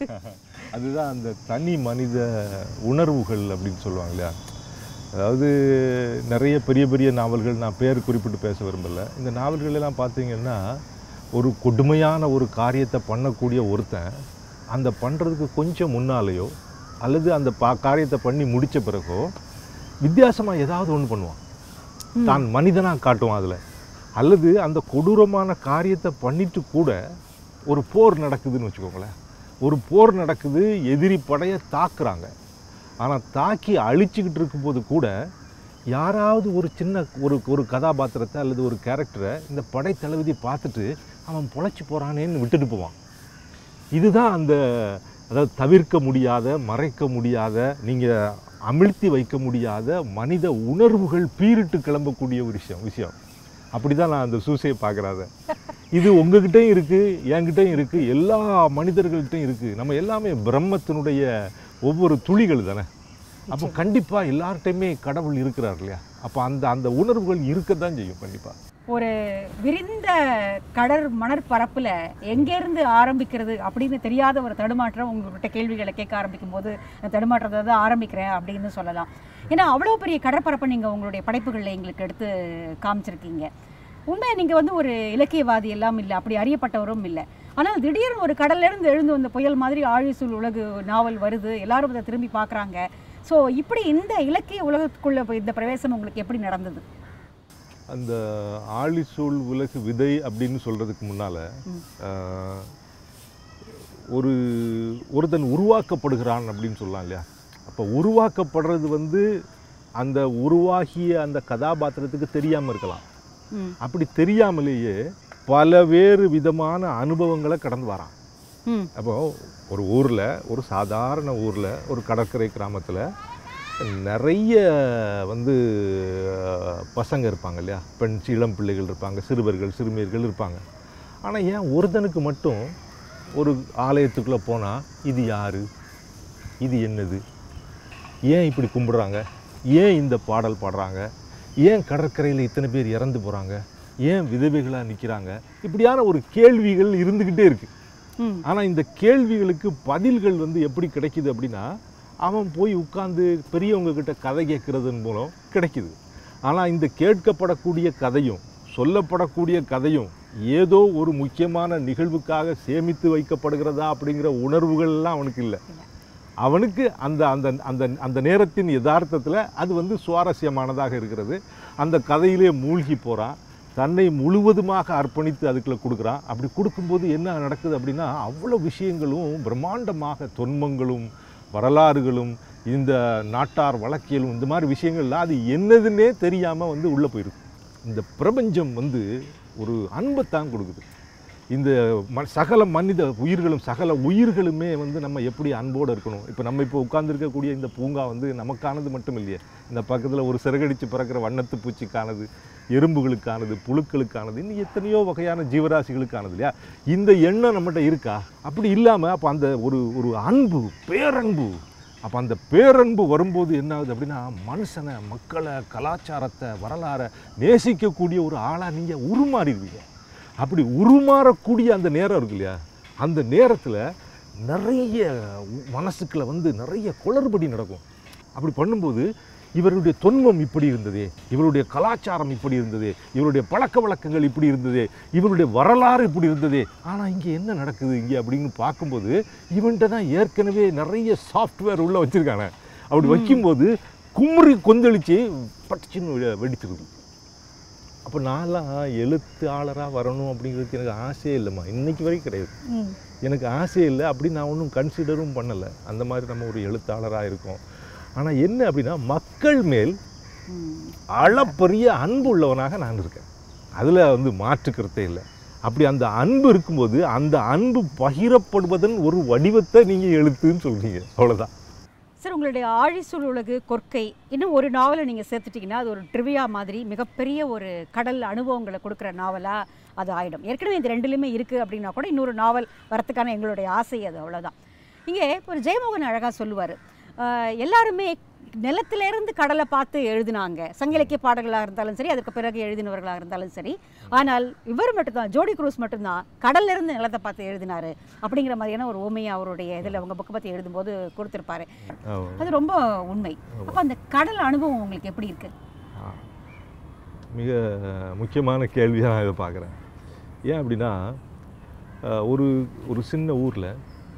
அதுதான் அந்த தனி மனித உணர்வுகள் அப்படின்னு சொல்லுவாங்க இல்லையா அதாவது நிறைய பெரிய பெரிய நாவல்கள் நான் பேர் குறிப்பிட்டு பேச விரும்பல இந்த நாவல்கள் எல்லாம் பார்த்தீங்கன்னா ஒரு கொடுமையான ஒரு காரியத்தை பண்ணக்கூடிய ஒருத்தன் அந்த பண்ணுறதுக்கு கொஞ்சம் முன்னாலேயோ அல்லது அந்த பா காரியத்தை பண்ணி முடித்த பிறகோ வித்தியாசமாக ஏதாவது ஒன்று பண்ணுவான் தான் மனிதனாக காட்டுவான் அதில் அல்லது அந்த கொடூரமான காரியத்தை பண்ணிட்டு கூட ஒரு போர் நடக்குதுன்னு வச்சுக்கோங்களேன் ஒரு போர் நடக்குது எதிரி படையை தாக்குறாங்க ஆனால் தாக்கி அழிச்சுக்கிட்டு இருக்கும்போது கூட யாராவது ஒரு சின்ன ஒரு ஒரு கதாபாத்திரத்தை அல்லது ஒரு கேரக்டரை இந்த படை தளபதி பார்த்துட்டு அவன் பொழைச்சி போகிறானேன்னு விட்டுட்டு போவான் இதுதான் அந்த அதாவது தவிர்க்க முடியாத மறைக்க முடியாத நீங்கள் அமிழ்த்தி வைக்க முடியாத மனித உணர்வுகள் பீரிட்டு கிளம்பக்கூடிய ஒரு விஷயம் விஷயம் அப்படி தான் நான் அந்த சூசையை பார்க்குறாத இது உங்ககிட்டயும் இருக்குது என்கிட்டயும் இருக்குது எல்லா மனிதர்கள்ட்டையும் இருக்குது நம்ம எல்லாமே பிரம்மத்தினுடைய ஒவ்வொரு துளிகள் தானே அப்போ கண்டிப்பாக எல்லார்ட்டையுமே கடவுள் இருக்கிறார் இல்லையா அப்போ அந்த அந்த உணர்வுகள் இருக்க தான் செய்யும் கண்டிப்பாக ஒரு விரிந்த கடற் மணற்பரப்பில் எங்கேருந்து ஆரம்பிக்கிறது அப்படின்னு தெரியாத ஒரு தடுமாற்றம் உங்கள்கிட்ட கேள்விகளை கேட்க ஆரம்பிக்கும் போது அந்த தடுமாற்றத்தை தான் ஆரம்பிக்கிறேன் அப்படின்னு சொல்லலாம் ஏன்னா அவ்வளோ பெரிய கடற்பரப்பை நீங்கள் உங்களுடைய படைப்புகளில் எங்களுக்கு எடுத்து காமிச்சிருக்கீங்க உண்மையாக நீங்கள் வந்து ஒரு இலக்கியவாதி எல்லாம் இல்லை அப்படி அறியப்பட்டவரும் இல்லை ஆனால் திடீர்னு ஒரு கடல்லேருந்து எழுந்து வந்த புயல் மாதிரி ஆழிசூழ் உலகு நாவல் வருது எல்லாரும் அதை திரும்பி பார்க்குறாங்க ஸோ இப்படி இந்த இலக்கிய உலகத்துக்குள்ளே போய் இந்த பிரவேசம் உங்களுக்கு எப்படி நடந்தது அந்த ஆழிசூழ் உலகு விதை அப்படின்னு சொல்கிறதுக்கு முன்னால் ஒரு ஒருத்தன் உருவாக்கப்படுகிறான் அப்படின்னு சொல்லலாம் இல்லையா அப்போ உருவாக்கப்படுறது வந்து அந்த உருவாகிய அந்த கதாபாத்திரத்துக்கு தெரியாமல் இருக்கலாம் ம் அப்படி தெரியாமலேயே பல வேறு விதமான அனுபவங்களை கடந்து வரான் ம் அப்போ ஒரு ஊரில் ஒரு சாதாரண ஊரில் ஒரு கடற்கரை கிராமத்தில் நிறைய வந்து அஹ், பசங்க இருப்பாங்க இல்லையா பெண் இளம் பிள்ளைகள் இருப்பாங்க சிறுவர்கள் சிறுமியர்கள் இருப்பாங்க ஆனால் ஏன் ஒருத்தனுக்கு மட்டும் ஒரு ஆலயத்துக்குள்ளே போனால் இது யார் இது என்னது ஏன் இப்படி கும்பிடுறாங்க ஏன் இந்த பாடல் பாடுறாங்க ஏன் கடற்கரையில் இத்தனை பேர் இறந்து போகிறாங்க ஏன் விதவைகளாக நிற்கிறாங்க இப்படியான ஒரு கேள்விகள் இருந்துக்கிட்டே இருக்குது ம் ஆனால் இந்த கேள்விகளுக்கு பதில்கள் வந்து எப்படி கிடைக்குது அப்படின்னா அவன் போய் உட்கார்ந்து பெரியவங்க கிட்ட கதை கேட்கறதன் மூலம் கிடைக்குது ஆனால் இந்த கேட்கப்படக்கூடிய கதையும் சொல்லப்படக்கூடிய கதையும் ஏதோ ஒரு முக்கியமான நிகழ்வுக்காக சேமித்து வைக்கப்படுகிறதா அப்படிங்கிற உணர்வுகள்லாம் அவனுக்கு இல்லை அவனுக்கு அந்த அந்த அந்த அந்த நேரத்தின் யதார்த்தத்தில் அது வந்து சுவாரஸ்யமானதாக இருக்கிறது அந்த கதையிலே மூழ்கி போகிறான் தன்னை முழுவதுமாக அர்ப்பணித்து அதுக்குள்ள கொடுக்குறான் அப்படி கொடுக்கும்போது என்ன நடக்குது அப்படின்னா அவ்வளோ விஷயங்களும் பிரம்மாண்டமாக தொன்மங்களும் வரலாறுகளும் இந்த நாட்டார் வழக்கியலும் இந்த மாதிரி விஷயங்கள்லாம் அது என்னதுன்னே தெரியாமல் வந்து உள்ளே போயிருக்கு இந்த பிரபஞ்சம் வந்து ஒரு அன்பைத்தான் கொடுக்குது இந்த ம சகல மனித உயிர்களும் சகல உயிர்களுமே வந்து நம்ம எப்படி அன்போடு இருக்கணும் இப்போ நம்ம இப்போ உட்கார்ந்திருக்கக்கூடிய இந்த பூங்கா வந்து நமக்கானது மட்டும் இல்லையே இந்த பக்கத்தில் ஒரு சிறகடிச்சு பிறக்கிற வண்ணத்து பூச்சிக்கானது எறும்புகளுக்கானது புழுக்களுக்கானது இன்னும் எத்தனையோ வகையான ஜீவராசிகளுக்கானது இல்லையா இந்த எண்ணம் நம்மகிட்ட இருக்கா அப்படி இல்லாமல் அப்போ அந்த ஒரு ஒரு அன்பு பேரன்பு அப்போ அந்த பேரன்பு வரும்போது என்ன ஆகுது அப்படின்னா மனுஷனை மக்களை கலாச்சாரத்தை வரலாறை நேசிக்கக்கூடிய ஒரு ஆளாக நீங்கள் உருமாறிடுவீங்க அப்படி உருமாறக்கூடிய அந்த நேரம் இருக்கு இல்லையா அந்த நேரத்தில் நிறைய மனசுக்குள்ள வந்து நிறைய குளறுபடி நடக்கும் அப்படி பண்ணும்போது இவருடைய தொன்மம் இப்படி இருந்ததே இவருடைய கலாச்சாரம் இப்படி இருந்ததே இவருடைய பழக்க வழக்கங்கள் இப்படி இருந்ததே இவருடைய வரலாறு இப்படி இருந்ததே ஆனால் இங்கே என்ன நடக்குது இங்கே அப்படின்னு பார்க்கும்போது இவன்கிட்ட தான் ஏற்கனவே நிறைய சாஃப்ட்வேர் உள்ள வச்சுருக்காங்க அப்படி வைக்கும்போது குமுறி கொந்தளிச்சு பட்டுச்சின்னு வெ- வெடிச்சிருது அப்போ நான்லாம் எழுத்தாளராக வரணும் அப்படிங்கிறதுக்கு எனக்கு ஆசையே இல்லைம்மா இன்னைக்கு வரைக்கும் கிடையாது எனக்கு ஆசையே இல்லை அப்படி நான் ஒன்றும் கன்சிடரும் பண்ணலை அந்த மாதிரி நம்ம ஒரு எழுத்தாளராக இருக்கோம் ஆனால் என்ன அப்படின்னா மக்கள் மேல் அளப்பரிய அன்பு உள்ளவனாக நான் இருக்கேன் அதில் வந்து மாற்றுக்கிறதே இல்லை அப்படி அந்த அன்பு இருக்கும்போது அந்த அன்பு பகிரப்படுவதன் ஒரு வடிவத்தை நீங்கள் எழுத்துன்னு சொல்றீங்க அவ்வளோதான் சார் உங்களுடைய ஆழிசூழ் உலகு கொற்கை இன்னும் ஒரு நாவலை நீங்கள் சேர்த்துட்டிங்கன்னா அது ஒரு ட்ரிவியா மாதிரி மிகப்பெரிய ஒரு கடல் அனுபவங்களை கொடுக்குற நாவலாக அது ஆயிடும் ஏற்கனவே இந்த ரெண்டுலையுமே இருக்குது அப்படின்னா கூட இன்னொரு நாவல் வரத்துக்கான எங்களுடைய ஆசை அது அவ்வளோதான் இங்கே ஒரு ஜெயமோகன் அழகாக சொல்லுவார் எல்லாருமே நிலத்திலிருந்து கடலை பார்த்து எழுதினாங்க சங்க இலக்கிய பாடல்களாக இருந்தாலும் சரி அதுக்கு பிறகு எழுதினவர்களாக இருந்தாலும் சரி ஆனால் இவர் மட்டும்தான் ஜோடி குரூஸ் மட்டும்தான் கடல்ல இருந்து நிலத்தை பார்த்து எழுதினாரு அப்படிங்கிற மாதிரியான ஒரு ஓமையை அவருடைய இதில் உங்கள் புக்கை பற்றி எழுதும்போது கொடுத்துருப்பாரு ஆமா. அது ரொம்ப உண்மை அப்போ அந்த கடல் அனுபவம் உங்களுக்கு எப்படி இருக்கு ஆ. மிக முக்கியமான கேள்வியாக நான் இதை பார்க்குறேன் ஏன் அப்படின்னா அஹ், ஒரு ஒரு சின்ன ஊரில்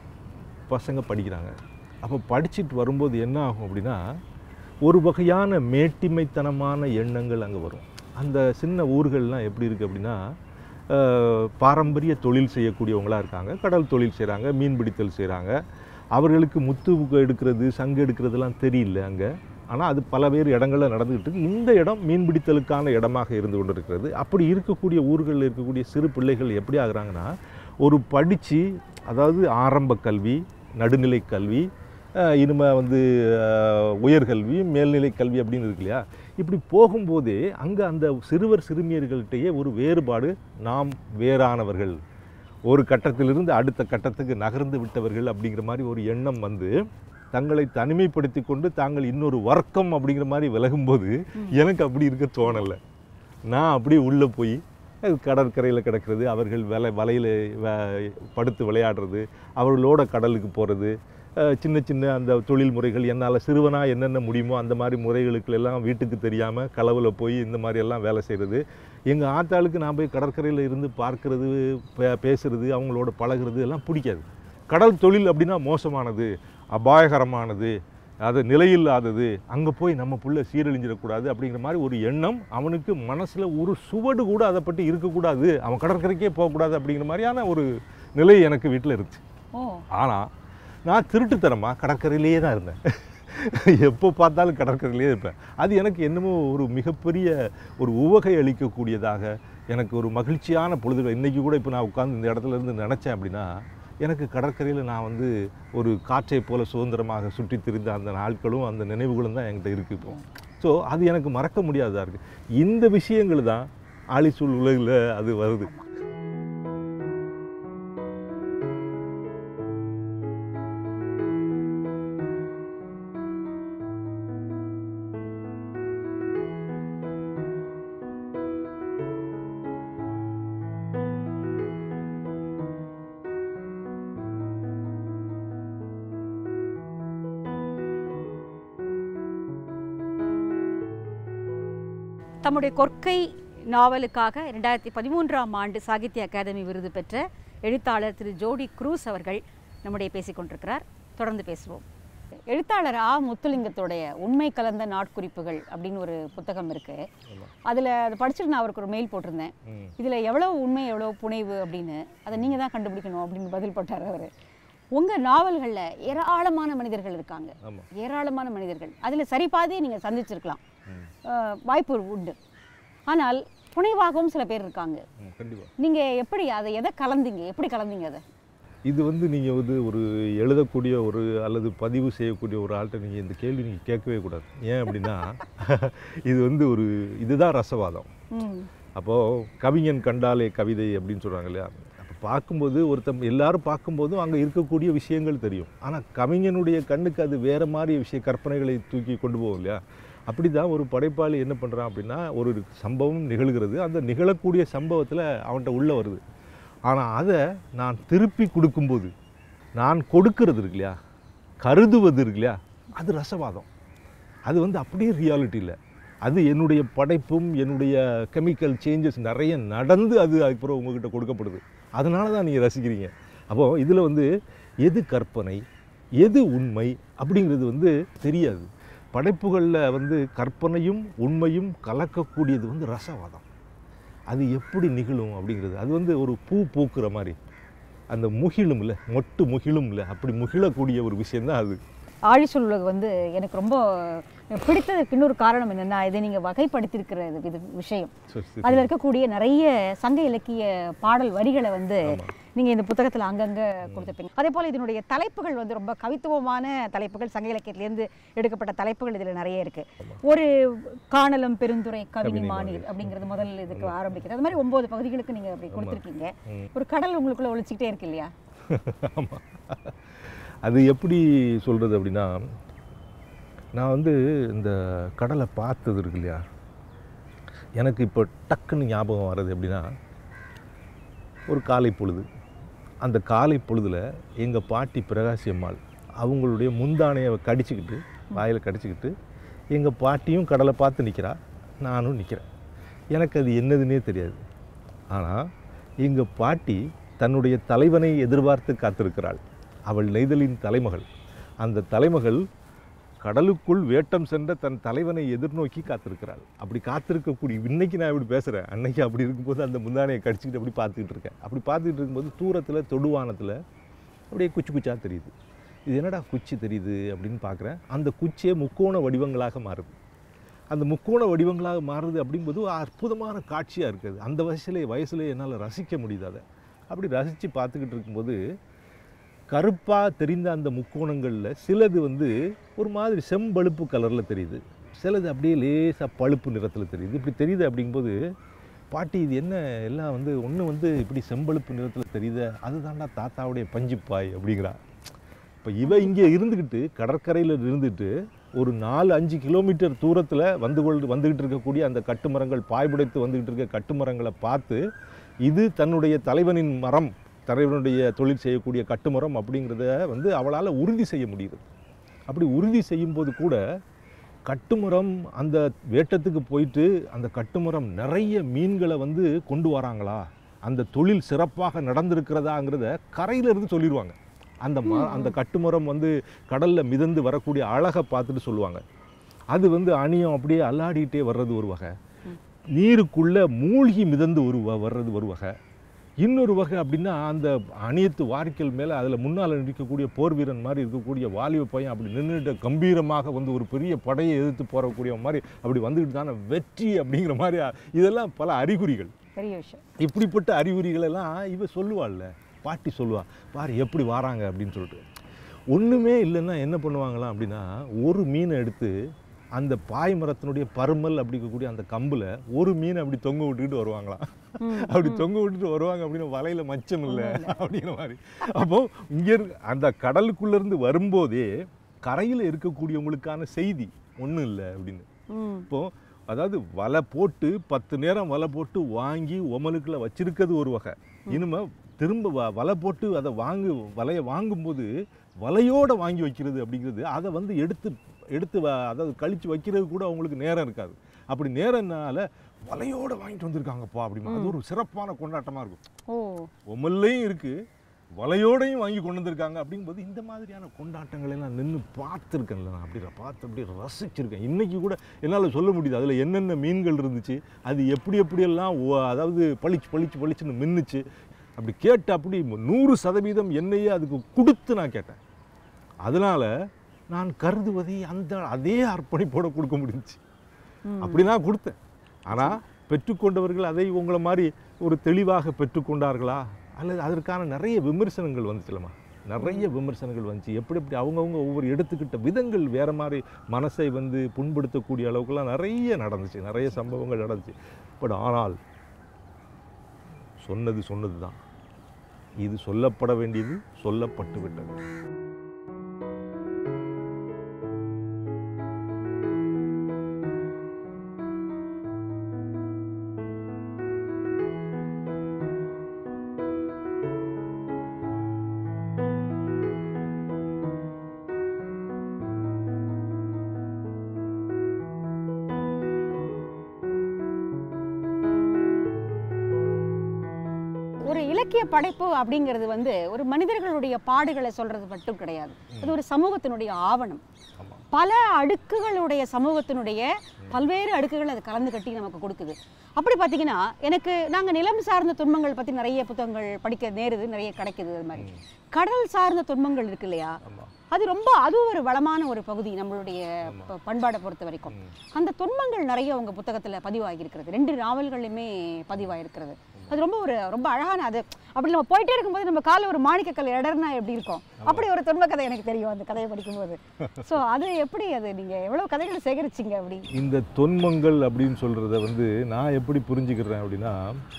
பசங்க படிக்கிறாங்க அப்போ படிச்சுட்டு வரும்போது என்ன ஆகும் அப்படின்னா ஒரு வகையான மேட்டிமைத்தனமான எண்ணங்கள் அங்கே வரும் அந்த சின்ன ஊர்கள்லாம் எப்படி இருக்குது அப்படின்னா அஹ், பாரம்பரிய தொழில் செய்யக்கூடியவங்களாக இருக்காங்க கடல் தொழில் செய்கிறாங்க மீன் பிடித்தல் செய்கிறாங்க அவர்களுக்கு முத்து எடுக்கிறது சங்கு எடுக்கிறதுலாம் தெரியல அங்கே ஆனால் அது பல வேறு இடங்களில் நடந்துகிட்டு இருக்கு இந்த இடம் மீன்பிடித்தலுக்கான இடமாக இருந்து கொண்டு இருக்கிறது அப்படி இருக்கக்கூடிய ஊர்களில் இருக்கக்கூடிய சிறு பிள்ளைகள் எப்படி ஆகுறாங்கன்னா ஒரு படித்து அதாவது ஆரம்ப கல்வி நடுநிலை கல்வி அஹ், இனிமே வந்து அஹ், உயர்கல்வி மேல்நிலை கல்வி அப்படின்னு இருக்கு இல்லையா இப்படி போகும்போதே அங்கே அந்த சிறுவர் சிறுமியர்கள்ட்டயே ஒரு வேறுபாடு நாம் வேறானவர்கள் ஒரு கட்டத்திலிருந்து அடுத்த கட்டத்துக்கு நகர்ந்து விட்டவர்கள் அப்படிங்கிற மாதிரி ஒரு எண்ணம் வந்து தங்களை தனிமைப்படுத்தி கொண்டு தாங்கள் இன்னொரு வர்க்கம் அப்படிங்கிற மாதிரி விலகும்போது எனக்கு அப்படி இருக்க தோணலை நான் அப்படியே உள்ளே போய் அது கடற்கரையில் கிடக்கிறது அவர்கள் வலை வலையில் படுத்து விளையாடுறது அவர்களோட கடலுக்கு போகிறது சின்ன சின்ன அந்த தொழில் முறைகள் என்னால் சிறுவனாக என்னென்ன முடியுமோ அந்த மாதிரி முறைகளுக்கு எல்லாம் வீட்டுக்கு தெரியாமல் களவில் போய் இந்த மாதிரி எல்லாம் வேலை செய்கிறது எங்கள் ஆத்தாளுக்கு நான் போய் கடற்கரையில் இருந்து பார்க்கறது பே- பேசுறது அவங்களோட பழகுறது எல்லாம் பிடிக்காது கடல் தொழில் அப்படின்னா மோசமானது அபாயகரமானது அது நிலையில்லாதது அங்கே போய் நம்ம புள்ள சீரழிஞ்சிடக்கூடாது அப்படிங்கிற மாதிரி ஒரு எண்ணம் அவனுக்கு மனசில் ஒரு சுவடு கூட அதை பற்றி இருக்கக்கூடாது அவன் கடற்கரைக்கே போகக்கூடாது அப்படிங்கிற மாதிரியான ஒரு நிலை எனக்கு வீட்டில் இருந்துச்சு ஓ ஆனால் நான் திருட்டுத்தனமாக கடற்கரையிலேயே தான் இருந்தேன் எப்போ பார்த்தாலும் கடற்கரையிலேயே இருப்பேன் அது எனக்கு என்னமோ ஒரு மிகப்பெரிய ஒரு உவகை அளிக்கக்கூடியதாக எனக்கு ஒரு மகிழ்ச்சியான பொழுதுகள் இன்றைக்கி கூட இப்போ நான் உட்கார்ந்து இந்த இடத்துல இருந்து நினச்சேன் அப்படின்னா எனக்கு கடற்கரையில் நான் வந்து ஒரு காற்றை போல சுதந்திரமாக சுற்றித் திரிந்த அந்த நாட்களும் அந்த நினைவுகளும் தான் என்கிட்ட இருக்குது இப்போ ஸோ அது எனக்கு மறக்க முடியாததாக இருக்குது இந்த விஷயங்கள் தான் ஆலிசூழ் உலகில் அது வருது தம்முடைய கொற்கை நாவலுக்காக ரெண்டாயிரத்தி பதிமூன்றாம் ஆண்டு சாகித்ய அகாதமி விருது பெற்ற எழுத்தாளர் திரு ஜோடி குரூஸ் அவர்கள் நம்முடைய பேசிக் கொண்டிருக்கிறார் தொடர்ந்து பேசுவோம் எழுத்தாளர் ஆ முத்துலிங்கத்தோடைய உண்மை கலந்த நாட்குறிப்புகள் அப்படின்னு ஒரு புத்தகம் இருக்கு அதில் அதை படிச்சுட்டு நான் அவருக்கு ஒரு மெயில் போட்டிருந்தேன் ம். இதில் எவ்வளோ உண்மை எவ்வளோ புனைவு அப்படின்னு அதை நீங்கள் தான் கண்டுபிடிக்கணும் அப்படின்னு பதில் போட்டார் அவர் உங்கள் நாவல்களில் ஏராளமான மனிதர்கள் இருக்காங்க ஆமா. ஏராளமான மனிதர்கள் அதில் சரி பாதி நீங்கள் சந்திச்சிருக்கலாம் அஹ், வாய்ப்பு உண்டு ஆனால் புனைவாகவும் சில பேர் இருக்காங்க கண்டிப்பாக நீங்கள் எப்படி அதை எதை கலந்தீங்க எப்படி கலந்தீங்க அதை இது வந்து நீங்கள் வந்து ஒரு எழுதக்கூடிய ஒரு அல்லது பதிவு செய்யக்கூடிய ஒரு ஆள்கிட்ட நீங்கள் இந்த கேள்வி நீங்கள் கேட்கவே கூடாது ஏன் அப்படின்னா இது வந்து ஒரு இதுதான் ரசவாதம் ம் அப்போது கவிஞன் கண்டாலே கவிதை அப்படின்னு சொல்கிறாங்க இல்லையா அப்போ பார்க்கும்போது ஒருத்தன் எல்லாரும் பார்க்கும்போதும் அங்கே இருக்கக்கூடிய விஷயங்கள் தெரியும் ஆனால் கவிஞனுடைய கண்ணுக்கு அது வேறு மாதிரி விஷய கற்பனைகளை தூக்கி கொண்டு போகும் இல்லையா அப்படி தான் ஒரு படைப்பாளி என்ன பண்ணுறான் அப்படின்னா ஒரு சம்பவம் நிகழ்கிறது அந்த நிகழக்கூடிய சம்பவத்தில் அவன்கிட்ட உள்ளே வருது ஆனால் அதை நான் திருப்பி கொடுக்கும்போது நான் கொடுக்கறது இருக்கு இல்லையா கருதுவது இருக்கு இல்லையா அது ரசவாதம் அது வந்து அப்படியே ரியாலிட்டி இல்லை அது என்னுடைய படைப்பும் என்னுடைய கெமிக்கல் சேஞ்சஸ் நிறைய நடந்து அது அதுக்கப்புறம் உங்ககிட்ட கொடுக்கப்படுது அதனால தான் நீங்கள் ரசிக்கிறீங்க அப்போது இதில் வந்து எது கற்பனை எது உண்மை அப்படிங்கிறது வந்து தெரியாது படைப்புகளில் வந்து கற்பனையும் உண்மையும் கலக்கக்கூடியது வந்து ரசவாதம் அது எப்படி நிகழும் அப்படிங்கிறது அது வந்து ஒரு பூ பூக்குற மாதிரி அந்த முகிலும் இல்லை மொட்டு முகிலும் இல்லை அப்படி முகிழக்கூடிய ஒரு விஷயந்தான் அது ஆழிச்சொல் உலகம் வந்து எனக்கு ரொம்ப பிடித்ததுக்கு இன்னொரு காரணம் என்னன்னா இதை நீங்க வகைப்படுத்தியிருக்கிற இது இது விஷயம் சரி, சரி. அதுல இருக்கக்கூடிய நிறைய சங்க இலக்கிய பாடல் வரிகளை வந்து ஆமா. நீங்க இந்த புத்தகத்துல அங்கங்க கொடுத்துருப்பீங்க அதே போல இதனுடைய தலைப்புகள் வந்து ரொம்ப கவித்துவமான தலைப்புகள் சங்க இலக்கியத்திலேருந்து எடுக்கப்பட்ட தலைப்புகள் இதுல நிறைய இருக்கு ஒரு காணலம் பெருந்துரை கவினி கவினி மாநீர் மாநீர். அப்படிங்கிறது முதல் இதுக்கு ஆரம்பிக்கிறது அது மாதிரி ஒன்பது பகுதிகளுக்கு நீங்க அப்படி கொடுத்துருக்கீங்க ம். ஒரு கடல் உங்களுக்குள்ள ஒழிச்சிக்கிட்டே இருக்கு இல்லையா ஆமாம் அது எப்படி சொல்கிறது அப்படின்னா நான் வந்து இந்த கடலை பார்த்தது இருக்கு இல்லையா எனக்கு இப்போ டக்குன்னு ஞாபகம் வர்றது எப்படின்னா ஒரு காலை பொழுது அந்த காலை பொழுதில் எங்கள் பாட்டி பிரகாசி அம்மாள் அவங்களுடைய முந்தானையை கடிச்சிக்கிட்டு வாயில் கடிச்சிக்கிட்டு எங்கள் பாட்டியும் கடலை பார்த்து நிற்கிறா நானும் நிற்கிறேன் எனக்கு அது என்னதுன்னே தெரியாது ஆனால் எங்கள் பாட்டி தன்னுடைய தலைவனை எதிர்பார்த்து காத்திருக்கிறாள் அவள் நெய்தலின் தலைமகள் அந்த தலைமகள் கடலுக்குள் வேட்டம் சென்ற தன் தலைவனை எதிர்நோக்கி காத்திருக்கிறாள் அப்படி காத்திருக்கக்கூடிய இன்னைக்கு நான் இப்படி பேசுகிறேன் அன்னைக்கு அப்படி இருக்கும்போது அந்த முந்தானையை கடிச்சிக்கிட்டு அப்படி பார்த்துக்கிட்டு இருக்கேன் அப்படி பார்த்துக்கிட்டு இருக்கும்போது தூரத்தில் தொடுவானத்தில் அப்படியே குச்சி குச்சா தெரியுது இது என்னடா குச்சி தெரியுது அப்படின்னு பார்க்குறேன் அந்த குச்சியே முக்கோண வடிவங்களாக மாறுது அந்த முக்கோண வடிவங்களாக மாறுது அப்படிங்கும்போது ஒரு அற்புதமான காட்சியாக இருக்குது அந்த வயசுலே வயசுல என்னால் ரசிக்க முடியுது அதை அப்படி ரசித்து பார்த்துக்கிட்டு இருக்கும்போது கருப்பாக தெரிந்த அந்த முக்கோணங்களில் சிலது வந்து ஒரு மாதிரி செம்பழுப்பு கலரில் தெரியுது சிலது அப்படியே லேசாக பழுப்பு நிறத்தில் தெரியுது இப்படி தெரியுது அப்படிங்கும்போது பாட்டி இது என்ன எல்லாம் வந்து ஒன்று வந்து இப்படி செம்பழுப்பு நிறத்தில் தெரியுது அதுதான்டா தாத்தாவுடைய பஞ்சுப்பாய் அப்படிங்கிறா இப்போ இவ இங்கே இருந்துக்கிட்டு கடற்கரையில் இருந்துட்டு ஒரு நாலு அஞ்சு கிலோமீட்டர் தூரத்தில் வந்து கொள் வந்துக்கிட்டு இருக்கக்கூடிய அந்த கட்டுமரங்கள் பாய்புடைத்து வந்துக்கிட்டு இருக்க கட்டுமரங்களை பார்த்து இது தன்னுடைய தலைவனின் மரம் தலைவனுடைய தொழில் செய்யக்கூடிய கட்டுமரம் அப்படிங்கிறத வந்து அவளால் உறுதி செய்ய முடியுது அப்படி உறுதி செய்யும்போது கூட கட்டுமரம் அந்த வேட்டத்துக்கு போயிட்டு அந்த கட்டுமரம் நிறைய மீன்களை வந்து கொண்டு வராங்களா அந்த தொழில் சிறப்பாக நடந்திருக்கிறதாங்கிறத கரையில இருந்து சொல்லிடுவாங்க அந்த ம அந்த கட்டுமரம் வந்து கடலில் மிதந்து வரக்கூடிய அழகை பார்த்துட்டு சொல்லுவாங்க அது வந்து அணியம் அப்படியே அல்லாடிக்கிட்டே வர்றது ஒரு வகை நீருக்குள்ளே மூழ்கி மிதந்து ஒரு வ- வர்றது ஒரு வகை இன்னொரு வகை அப்படின்னா அந்த அணியத்து வாரிக்கல் மேலே அதில் முன்னால் நிற்கக்கூடிய போர் வீரன் மாதிரி இருக்கக்கூடிய வாலிப பையன் அப்படி நின்றுட்டு கம்பீரமாக வந்து ஒரு பெரிய படையை எதிர்த்து போகக்கூடிய மாதிரி அப்படி வந்துக்கிட்டு தானே வெற்றி அப்படிங்கிற மாதிரி இதெல்லாம் பல அறிகுறிகள் பெரிய விஷயம் இப்படிப்பட்ட அறிகுறிகள் எல்லாம் இவ சொல்லுவாள்ல பாட்டி சொல்லுவா பாரு எப்படி வராங்க அப்படின்னு சொல்லிட்டு ஒன்றுமே இல்லைன்னா என்ன பண்ணுவாங்களாம் அப்படின்னா ஒரு மீனை எடுத்து அந்த பாய் மரத்தினுடைய பருமல் அப்படிங்கக்கூடிய அந்த கம்பில் ஒரு மீனை அப்படி தொங்க விட்டுக்கிட்டு வருவாங்களாம் அப்படி தொங்க விட்டுட்டு வருவாங்க அப்படின்னு வலையில மச்சம் இல்லை அப்படிங்கிற மாதிரி அப்போ இங்கே அந்த கடலுக்குள்ளேருந்து வரும்போதே கரையில் இருக்கக்கூடியவங்களுக்கான செய்தி ஒன்றும் இல்லை அப்படின்னு ம் இப்போ அதாவது வலை போட்டு பத்து நேரம் வலை போட்டு வாங்கி உமலுக்குள்ள வச்சிருக்கிறது ஒரு வகை இனிமே திரும்ப வ வலை போட்டு அதை வாங்கு வலையை வாங்கும்போது வலையோட வாங்கி வைக்கிறது அப்படிங்கிறது அதை வந்து எடுத்து எடுத்து வ- அதாவது கழிச்சு வைக்கிறது கூட அவங்களுக்கு நேரம் இருக்காது அப்படி நேரம்னால வலையோட வாங்கிட்டு வந்திருக்காங்கப்பா அப்படிமா அது ஒரு சிறப்பான கொண்டாட்டமா இருக்கும் ஓ உமல்லையும் இருக்கு வலையோடையும் வாங்கி கொண்டு வந்திருக்காங்க அப்படிங்கும்போது இந்த மாதிரியான கொண்டாட்டங்களை எல்லாம் நின்று பார்த்துருக்கேன்ல நான் அப்படி பார்த்து அப்படி ரசிச்சிருக்கேன் இன்னைக்கு கூட என்னால் சொல்ல முடியுது அதில் என்னென்ன மீன்கள் இருந்துச்சு அது எப்படி எப்படியெல்லாம் ஒ- அதாவது பளிச்சு பளிச்சு பளிச்சுன்னு மின்னுச்சு அப்படி கேட்டு அப்படி நூறு சதவீதம் என்னையே அதுக்கு கொடுத்து நான் கேட்டேன் அதனால் நான் கருதுவதை அந்த அதே அர்ப்பணிப்போட கொடுக்க முடிஞ்சுச்சு அப்படி நான் கொடுத்தேன் ஆனால் பெற்றுக்கொண்டவர்கள் அதை உங்களை மாதிரி ஒரு தெளிவாக பெற்றுக்கொண்டார்களா அல்லது அதற்கான நிறைய விமர்சனங்கள் வந்துச்சுலம்மா நிறைய விமர்சனங்கள் வந்துச்சு எப்படி எப்படி அவங்கவுங்க ஒவ்வொரு எடுத்துக்கிட்ட விதங்கள் வேற மாதிரி மனசை வந்து புண்படுத்தக்கூடிய அளவுக்குலாம் நிறைய நடந்துச்சு நிறைய சம்பவங்கள் நடந்துச்சு பட் ஆனால் சொன்னது சொன்னது தான் இது சொல்லப்பட வேண்டியது சொல்லப்பட்டு விட்டது ஒரு இலக்கிய படைப்பு அப்படிங்கிறது வந்து ஒரு மனிதர்களுடைய பாடுகளை சொல்றது மட்டும் கிடையாது அது ஒரு சமூகத்தினுடைய ஆவணம் பல அடுக்குகளுடைய சமூகத்தினுடைய பல்வேறு அடுக்குகள் அது கலந்து கட்டி நமக்கு கொடுக்குது அப்படி பார்த்தீங்கன்னா எனக்கு நாங்கள் நிலம் சார்ந்த துன்பங்கள் பற்றி நிறைய புத்தகங்கள் படிக்க நேருது நிறைய கிடைக்குது அது மாதிரி கடல் சார்ந்த துன்பங்கள் இருக்கு இல்லையா அது ரொம்ப அதுவும் ஒரு வளமான ஒரு பகுதி நம்மளுடைய ப- பண்பாடை பொறுத்த வரைக்கும் அந்த துன்பங்கள் நிறைய உங்க புத்தகத்துல பதிவாகியிருக்கிறது ரெண்டு நாவல்களுமே பதிவாகிருக்கிறது அது ரொம்ப ஒரு ரொம்ப அழகான அது அப்படி நம்ம போயிட்டே இருக்கும்போது நம்ம காலில் ஒரு மாணிக்கக்கல் இடர்னா எப்படி இருக்கும் அப்படி ஒரு துன்ப கதை எனக்கு தெரியும் அந்த கதையை படிக்கும்போது ஸோ அது எப்படி அது நீங்க எவ்வளவு கதைகளை சேகரிச்சீங்க அப்படி இந்த தொன்மங்கள் அப்படின்னு சொல்கிறத வந்து நான் எப்படி புரிஞ்சுக்கிறேன் அப்படின்னா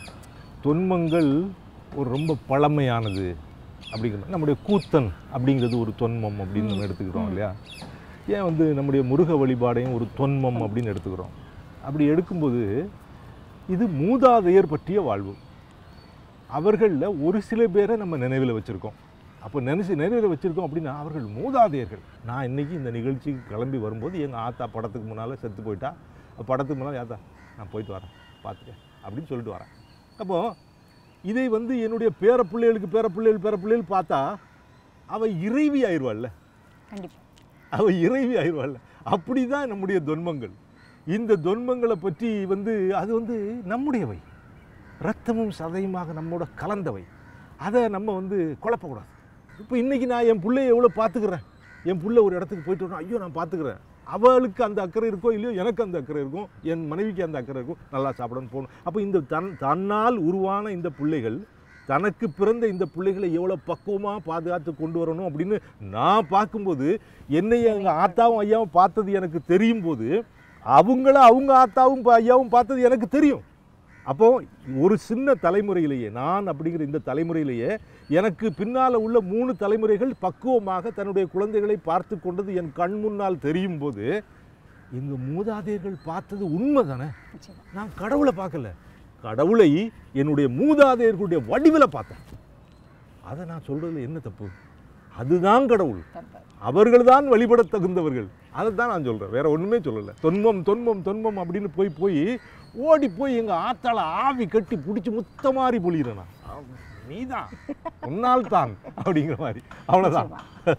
தொன்மங்கள் ஒரு ரொம்ப பழமையானது அப்படிங்கிற நம்முடைய கூத்தன் அப்படிங்கிறது ஒரு தொன்மம் அப்படின்னு நம்ம எடுத்துக்கிறோம் இல்லையா ஏன் வந்து நம்முடைய முருக வழிபாடையும் ஒரு தொன்மம் அப்படின்னு எடுத்துக்கிறோம் அப்படி எடுக்கும்போது இது மூதாதையர் பற்றிய வாழ்வு அவர்களில் ஒரு சில பேரை நம்ம நினைவில் வச்சுருக்கோம் அப்போ நினைச்சு நினைவில் வச்சுருக்கோம் அப்படின்னா அவர்கள் மூதாதையர்கள் நான் இன்னைக்கு இந்த நிகழ்ச்சிக்கு கிளம்பி வரும்போது எங்கள் ஆத்தா படத்துக்கு முன்னால் செத்து போயிட்டா படத்துக்கு முன்னால் ஆத்தா நான் போயிட்டு வரேன் பார்த்துக்க அப்படின்னு சொல்லிட்டு வரேன் அப்போது இதை வந்து என்னுடைய பேர பிள்ளைகளுக்கு பேர பிள்ளைகள் பேர பிள்ளைகள் பார்த்தா அவள் இறைவி ஆயிடுவாள்ல கண்டிப்பா அவ இறைவி ஆயிடுவாள் அப்படி தான் நம்முடைய தொன்மங்கள் இந்த தொன்மங்களை பற்றி வந்து அது வந்து நம்முடையவை ரத்தமும் சதையுமாக நம்மோட கலந்தவை அதை நம்ம வந்து குழப்பக்கூடாது இப்போ இன்றைக்கி நான் என் பிள்ளைய எவ்வளோ பார்த்துக்கிறேன் என் புள்ள ஒரு இடத்துக்கு போயிட்டு வரணும் ஐயோ நான் பார்த்துக்கிறேன் அவளுக்கு அந்த அக்கறை இருக்கோ இல்லையோ எனக்கு அந்த அக்கறை இருக்கும் என் மனைவிக்கு அந்த அக்கறை இருக்கும் நல்லா சாப்பிடணும் போகணும் அப்போ இந்த தன் தன்னால் உருவான இந்த பிள்ளைகள் தனக்கு பிறந்த இந்த பிள்ளைகளை எவ்வளோ பக்குவமாக பாதுகாத்து கொண்டு வரணும் அப்படின்னு நான் பார்க்கும்போது என்னை எங்கள் ஆத்தாவும் ஐயாவும் பார்த்தது எனக்கு தெரியும் போது அவங்கள அவங்க ஆத்தாவும் பா- ஐயாவும் பார்த்தது எனக்கு தெரியும் அப்போ ஒரு சின்ன தலைமுறையிலேயே நான் அப்படிங்கிற இந்த தலைமுறையிலேயே எனக்கு பின்னால் உள்ள மூணு தலைமுறைகள் பக்குவமாக தன்னுடைய குழந்தைகளை பார்த்து கொண்டது என் கண் முன்னால் தெரியும் போது எங்கள் மூதாதையர்கள் பார்த்தது உண்மை தானே நிச்சயமா. நான் கடவுளை பார்க்கல கடவுளை என்னுடைய மூதாதையர்களுடைய வடிவில் பார்த்தேன் அதை நான் சொல்றதுல என்ன தப்பு அதுதான் கடவுள் அவர்கள்தான் வழிபட தகுந்தவர்கள் அதை தான் நான் சொல்கிறேன் வேற ஒன்றுமே சொல்லலை தொன்மம் தொன்மம் தொன்மம் அப்படின்னு போய் போய் ஓடி போய் எங்கள் ஆத்தால ஆவி கட்டி பிடிச்சி முத்த மாதிரி பொழிகிறேன் நான் நீதான் உன்னால் தான் அப்படிங்கிற மாதிரி அவ்வளோதான்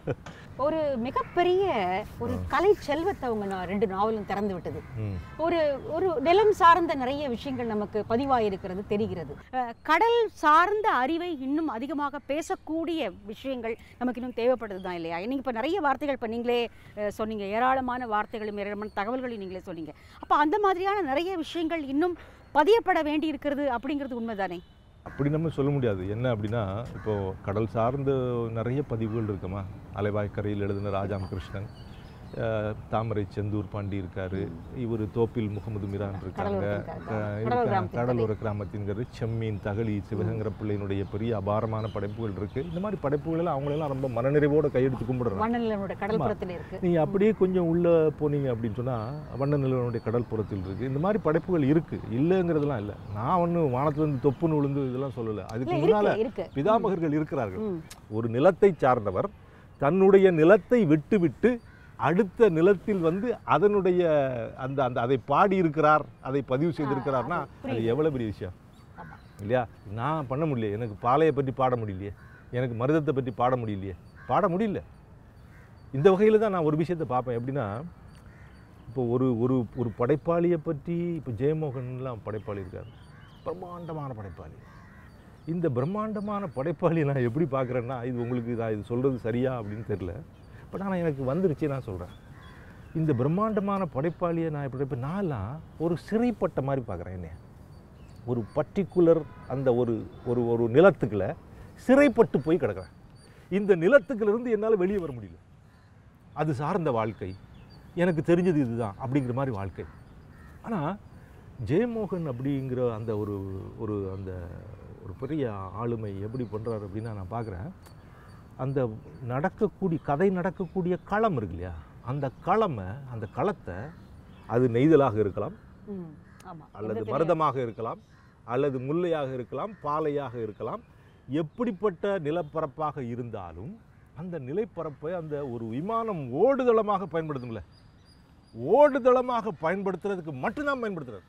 ஒரு மிகப்பெரிய ஒரு கலை செல்வத்தை அவங்க நா- ரெண்டு நாவலும் திறந்து விட்டது ம். ஒரு ஒரு நிலம் சார்ந்த நிறைய விஷயங்கள் நமக்கு பதிவாயிருக்கிறது தெரிகிறது அஹ், கடல் சார்ந்த அறிவை இன்னும் அதிகமாக பேசக்கூடிய விஷயங்கள் நமக்கு இன்னும் தேவைப்படுது தான் இல்லையா நீங்கள் இப்போ நிறைய வார்த்தைகள் இப்போ நீங்களே அஹ், சொன்னீங்க ஏராளமான வார்த்தைகளும் ஏராளமான தகவல்களையும் நீங்களே சொன்னீங்க அப்போ அந்த மாதிரியான நிறைய விஷயங்கள் இன்னும் பதியப்பட வேண்டி இருக்கிறது அப்படிங்கிறது உண்மைதானே அப்படி நம்ம சொல்ல முடியாது என்ன அப்படின்னா இப்போது கடல் சார்ந்த நிறைய பதிவுகள் இருக்குமா அலைவாய்க்கரையில் எழுதின ராஜாம் கிருஷ்ணன் அஹ், தாமரை செந்தூர் பாண்டி இருக்காரு இவர் தோப்பில் முகமது மிரான் இருக்காங்க கடலூர் இருக்காங்க. அஹ், கடலூர் இருக்காங்க. கிராமத்தின் கடலூர் கிராமத்தின்கிறது செம்மீன் தகளி சிவகங்கர பிள்ளையினுடைய பெரிய அபாரமான படைப்புகள் இருக்குது இந்த மாதிரி படைப்புகள் எல்லாம் அவங்களெல்லாம் ரொம்ப மனநிறைவோட கையெடுத்து கும்பிடுறாங்க வண்ணநிலனோட கடல்புறத்தில் இருக்கு நீங்கள் அப்படியே கொஞ்சம் உள்ளே போனீங்க அப்படின்னு சொன்னால் வண்ண நிலவனுடைய கடல் புறத்தில் இருக்குது இந்த மாதிரி படைப்புகள் இருக்குது இல்லைங்கிறதுலாம் இல்லை நான் ஒன்றும் வானத்துலேருந்து தொப்புன்னு விழுந்து இதெல்லாம் சொல்லலை அதுக்கு இல்ல, முன்னால் இருக்கு இருக்கு பிதாமகர்கள் இருக்கிறார்கள் ம். ஒரு நிலத்தை சார்ந்தவர் தன்னுடைய நிலத்தை விட்டுவிட்டு அடுத்த நிலத்தில் வந்து அதனுடைய அந்த அந்த அதை பாடி இருக்கிறார் அதை பதிவு செய்திருக்கிறார்னா அது எவ்வளோ பெரிய விஷயம் இல்லையா நான் பண்ண முடியல எனக்கு பாலையை பற்றி பாட முடியலையே எனக்கு மருதத்தை பற்றி பாட முடியலையே பாட முடியல இந்த வகையில் தான் நான் ஒரு விஷயத்தை பார்ப்பேன் எப்படின்னா இப்போ ஒரு ஒரு ஒரு படைப்பாளியை பற்றி இப்போ ஜெயமோகன்லாம் படைப்பாளி இருக்கார் பிரம்மாண்டமான படைப்பாளி இந்த பிரம்மாண்டமான படைப்பாளி நான் எப்படி பார்க்குறேன்னா இது உங்களுக்கு நான் இது சொல்கிறது சரியா அப்படின்னு தெரில பட் ஆனால் எனக்கு வந்துருச்சு நான் சொல்கிறேன் இந்த பிரம்மாண்டமான படைப்பாளியை நான் எப்படி இப்போ நான்லாம் ஒரு சிறைப்பட்ட மாதிரி பார்க்குறேன் என்னைய ஒரு பர்டிகுலர் அந்த ஒரு ஒரு ஒரு நிலத்துக்குள்ள சிறைப்பட்டு போய் கிடக்கிறேன் இந்த நிலத்துக்குலேருந்து என்னால் வெளியே வர முடியல அது சார்ந்த வாழ்க்கை எனக்கு தெரிஞ்சது இதுதான் அப்படிங்கிற மாதிரி வாழ்க்கை ஆனால் ஜெயமோகன் அப்படிங்கிற அந்த ஒரு ஒரு அந்த ஒரு பெரிய ஆளுமை எப்படி பண்ணுறாரு அப்படின்னா நான் பார்க்குறேன் அந்த நடக்கக்கூடிய கதை நடக்கக்கூடிய களம் இருக்கு இல்லையா அந்த களமை அந்த களத்தை அது நெய்தலாக இருக்கலாம் ம் ஆமாம் அல்லது மருதமாக இருக்கலாம் அல்லது முல்லையாக இருக்கலாம் பாலையாக இருக்கலாம் எப்படிப்பட்ட நிலப்பரப்பாக இருந்தாலும் அந்த நிலப்பரப்பை அந்த ஒரு விமானம் ஓடுதளமாக பயன்படுத்தும்ல ஓடுதளமாக பயன்படுத்துறதுக்கு மட்டும்தான் பயன்படுத்துறாரு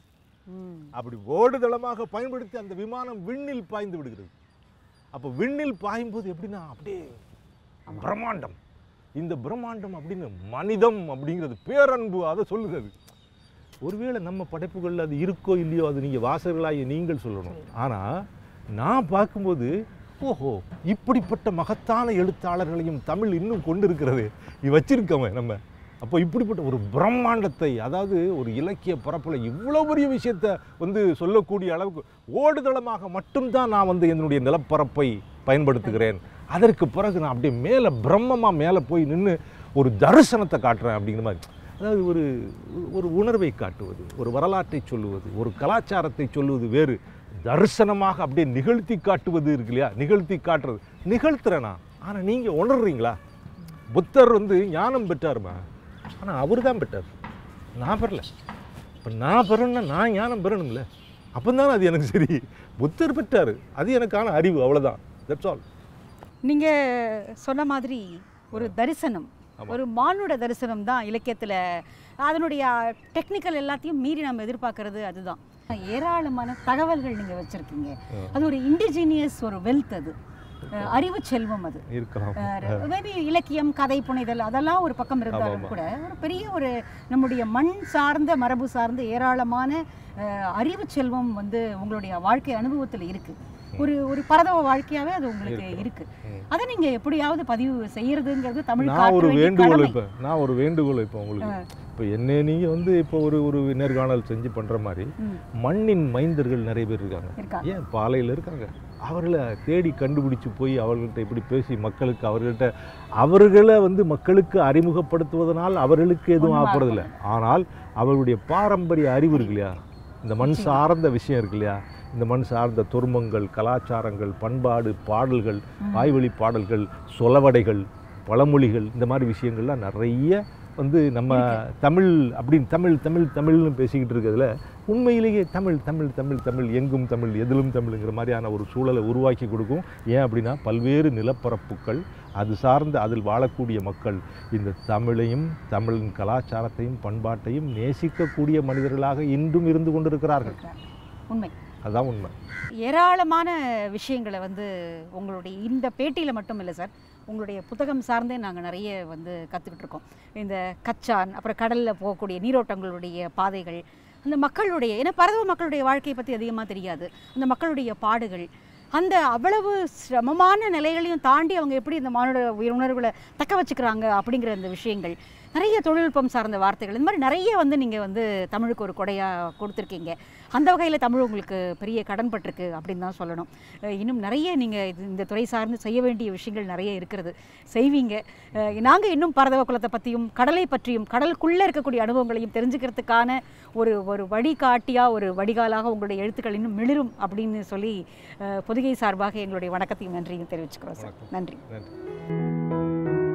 ம் அப்படி ஓடுதளமாக பயன்படுத்தி அந்த விமானம் விண்ணில் பாய்ந்து விடுகிறது அப்போ விண்ணில் பாயும்போது எப்படின்னா அப்படியே பிரம்மாண்டம் இந்த பிரம்மாண்டம் அப்படின்னு மனிதம் அப்படிங்கிறது பேரன்பு அதை சொல்லுது அது ஒருவேளை நம்ம படைப்புகளில் அது இருக்கோ இல்லையோ அது நீங்கள் வாசகர்களாகி நீங்கள் சொல்லணும் ஆனால் நான் பார்க்கும்போது ஓஹோ இப்படிப்பட்ட மகத்தான எழுத்தாளர்களையும் தமிழ் இன்னும் கொண்டு இருக்கிறது இது வச்சிருக்கோமே நம்ம அப்போ இப்படிப்பட்ட ஒரு பிரம்மாண்டத்தை அதாவது ஒரு இலக்கிய பரப்பில் இவ்வளோ பெரிய விஷயத்தை வந்து சொல்லக்கூடிய அளவுக்கு ஓடுதளமாக மட்டும்தான் நான் வந்து என்னுடைய நிலப்பரப்பை பயன்படுத்துகிறேன் அதற்கு பிறகு நான் அப்படியே மேலே பிரம்மமாக மேலே போய் நின்று ஒரு தரிசனத்தை காட்டுறேன் அப்படிங்கிற மாதிரி அதாவது ஒரு ஒரு உணர்வை காட்டுவது ஒரு வரலாற்றை சொல்லுவது ஒரு கலாச்சாரத்தை சொல்லுவது வேறு தரிசனமாக அப்படியே நிகழ்த்தி காட்டுவது இருக்கு இல்லையா நிகழ்த்தி காட்டுறது நிகழ்த்துறேனா ஆனால் நீங்கள் உணர்றீங்களா புத்தர் வந்து ஞானம் பெற்றாருமா ஆனால் அவர் தான் பெற்றார் நான் பெறல இப்போ நான் பெறணும்னா நான் ஞானம் பெறணும்ல அப்போ தானே அது எனக்கு சரி புத்தர் பெற்றார் அது எனக்கான அறிவு அவ்வளோதான் தட்ஸ் ஆல் நீங்க சொன்ன மாதிரி ஒரு தரிசனம் ஒரு மானுட தரிசனம் தான் இலக்கியத்தில் அதனுடைய டெக்னிக்கல் எல்லாத்தையும் மீறி நம்ம எதிர்பார்க்கறது அதுதான் ஏராளமான தகவல்கள் நீங்க வச்சிருக்கீங்க அது ஒரு இண்டிஜினியஸ் ஒரு வெல்த் அது அஹ் அறிவு செல்வம் அது இருக்கலாம் மேபி இலக்கியம் கதை புனைதல் அதெல்லாம் ஒரு பக்கம் இருந்தாலும் ஆமா. கூட ஒரு பெரிய ஒரு நம்முடைய மண் சார்ந்த மரபு சார்ந்த ஏராளமான அஹ், அறிவு செல்வம் வந்து உங்களுடைய வாழ்க்கை அனுபவத்தில் இருக்கு ஒரு ஒரு பரதவ வாழ்க்கையாவே அது உங்களுக்கு இருக்கு அதை நீங்க எப்படியாவது பதிவு செய்யறதுங்கிறது தமிழ் நான் காட்ட ஒரு வேண்டிய வேண்டுகோள் கடமை. வைப்பேன் நான் ஒரு வேண்டுகோள் வைப்பேன் உங்களுக்கு இப்போ என்ன நீங்கள் வந்து இப்போ ஒரு ஒரு நேர்காணல் செஞ்சு பண்ணுற மாதிரி ம். மண்ணின் மைந்தர்கள் நிறைய பேர் இருக்காங்க இருக்காங்க. ஏன் பாலையில் இருக்காங்க அவர்களை தேடி கண்டுபிடிச்சு போய் அவர்கள்ட்ட இப்படி பேசி மக்களுக்கு அவர்கள்ட்ட அவர்களை வந்து மக்களுக்கு அறிமுகப்படுத்துவதனால் அவர்களுக்கு எதுவும் ஒண்ணும் ஆகப்படுறதில்ல ஆனால் அவர்களுடைய பாரம்பரிய அறிவு இருக்கு இல்லையா இந்த மண் சார்ந்த விஷயம் இருக்கு இல்லையா இந்த மண் சார்ந்த துர்மங்கள் கலாச்சாரங்கள் பண்பாடு பாடல்கள் வாய்வழி பாடல்கள் சொலவடைகள் பழமொழிகள் இந்த மாதிரி விஷயங்கள்லாம் நிறைய வந்து நம்ம தமிழ் அப்படின்னு தமிழ் தமிழ் தமிழ்னு பேசிக்கிட்டு இருக்கிறதுல உண்மையிலேயே தமிழ் தமிழ் தமிழ் தமிழ் எங்கும் தமிழ் எதிலும் தமிழ்ங்கிற மாதிரியான ஒரு சூழலை உருவாக்கி கொடுக்கும் ஏன் அப்படின்னா பல்வேறு நிலப்பரப்புகள் அது சார்ந்த அதில் வாழக்கூடிய மக்கள் இந்த தமிழையும் தமிழின் கலாச்சாரத்தையும் பண்பாட்டையும் நேசிக்கக்கூடிய மனிதர்களாக இன்றும் இருந்து கொண்டிருக்கிறார்கள் உண்மை அதுதான் உண்மை ஏராளமான விஷயங்களை வந்து உங்களுடைய இந்த பேட்டியில் மட்டும் இல்லை சார் உங்களுடைய புத்தகம் சார்ந்தே நாங்கள் நிறைய வந்து கற்றுக்கிட்டு இருக்கோம் இந்த கச்சான் அப்புறம் கடலில் போகக்கூடிய நீரோட்டங்களுடைய பாதைகள் அந்த மக்களுடைய ஏன்னா பரதவ மக்களுடைய வாழ்க்கையை பற்றி அதிகமாக தெரியாது அந்த மக்களுடைய பாடுகள் அந்த அவ்வளவு சிரமமான நிலைகளையும் தாண்டி அவங்க எப்படி இந்த மானுட உயிர் உணர்வுகளை தக்க வச்சுக்கிறாங்க அப்படிங்கிற அந்த விஷயங்கள் நிறைய தொழில்நுட்பம் சார்ந்த வார்த்தைகள் இந்த மாதிரி நிறைய வந்து நீங்கள் வந்து தமிழுக்கு ஒரு கொடையாக கொடுத்துருக்கீங்க அந்த வகையில் தமிழ் உங்களுக்கு பெரிய கடன்பட்டிருக்கு அப்படின்னு தான் சொல்லணும் அஹ் இன்னும் நிறைய நீங்கள் இது இந்த துறை சார்ந்து செய்ய வேண்டிய விஷயங்கள் நிறைய இருக்கிறது செய்வீங்க நாங்கள் இன்னும் பரதவ குலத்தை பற்றியும் கடலை பற்றியும் கடலுக்குள்ளே இருக்கக்கூடிய அனுபவங்களையும் தெரிஞ்சுக்கிறதுக்கான ஒரு ஒரு வழிகாட்டியாக ஒரு வடிகாலாக உங்களுடைய எழுத்துக்கள் இன்னும் மிளிரும் அப்படின்னு சொல்லி அஹ், பொதிகை சார்பாக எங்களுடைய வணக்கத்தையும் நன்றியும் தெரிவிச்சுக்கிறோம் சார் நன்றி நன்றி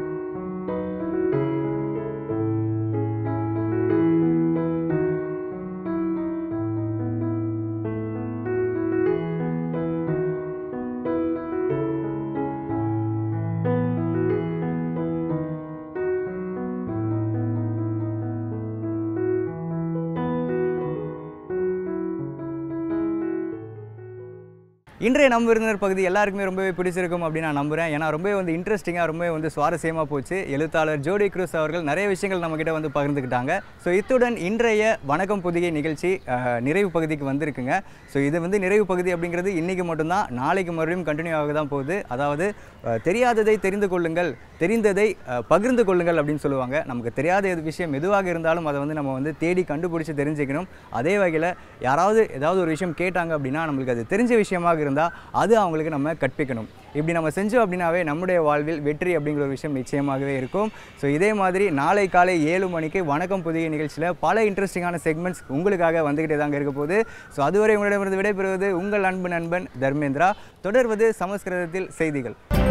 இன்றைய நம்ம விருந்தினர் பகுதி எல்லாருக்குமே ரொம்பவே பிடிச்சிருக்கும் அப்படின்னு நான் நம்புறேன் ஏன்னா ரொம்பவே வந்து இன்ட்ரெஸ்டிங்காக ரொம்பவே வந்து சுவாரஸ்யமாக போச்சு எழுத்தாளர் ஜோடி குரூஸ் அவர்கள் நிறைய விஷயங்கள் நம்மக்கிட்ட வந்து பகிர்ந்துக்கிட்டாங்க ஸோ இத்துடன் இன்றைய வணக்கம் புதிகை நிகழ்ச்சி அஹ், நிறைவு பகுதிக்கு வந்திருக்குங்க ஸோ இது வந்து நிறைவு பகுதி அப்படிங்கிறது இன்றைக்கி மட்டும்தான் நாளைக்கு மறுபடியும் கண்டினியூ ஆக தான் போகுது அதாவது அஹ், தெரியாததை தெரிந்து கொள்ளுங்கள் தெரிந்ததை அஹ், பகிர்ந்து கொள்ளுங்கள் அப்படின்னு சொல்லுவாங்க நமக்கு தெரியாத எது விஷயம் எதுவாக இருந்தாலும் அதை வந்து நம்ம வந்து தேடி கண்டுபிடிச்சி தெரிஞ்சுக்கணும் அதே வகையில் யாராவது ஏதாவது ஒரு விஷயம் கேட்டாங்க அப்படின்னா நம்மளுக்கு அது தெரிஞ்ச விஷயமாக இருந்தால் அது அவங்களுக்கு நம்ம கற்பிக்கணும் இப்படி நம்ம செஞ்சோம் அப்படின்னாவே நம்முடைய வாழ்வில் வெற்றி அப்படிங்கிற ஒரு விஷயம் நிச்சயமாகவே இருக்கும் ஸோ இதே மாதிரி நாளை காலை ஏழு மணிக்கு வணக்கம் புதிய நிகழ்ச்சியில் பல இன்ட்ரெஸ்டிங்கான செக்மெண்ட்ஸ் உங்களுக்காக வந்துக்கிட்டே தாங்க இருக்க போகுது ஸோ அதுவரை உங்களிடமிருந்து விடைபெறுவது உங்கள் அன்பு நண்பன் தர்மேந்திரா தொடர்வது சமஸ்கிருதத்தில் செய்திகள்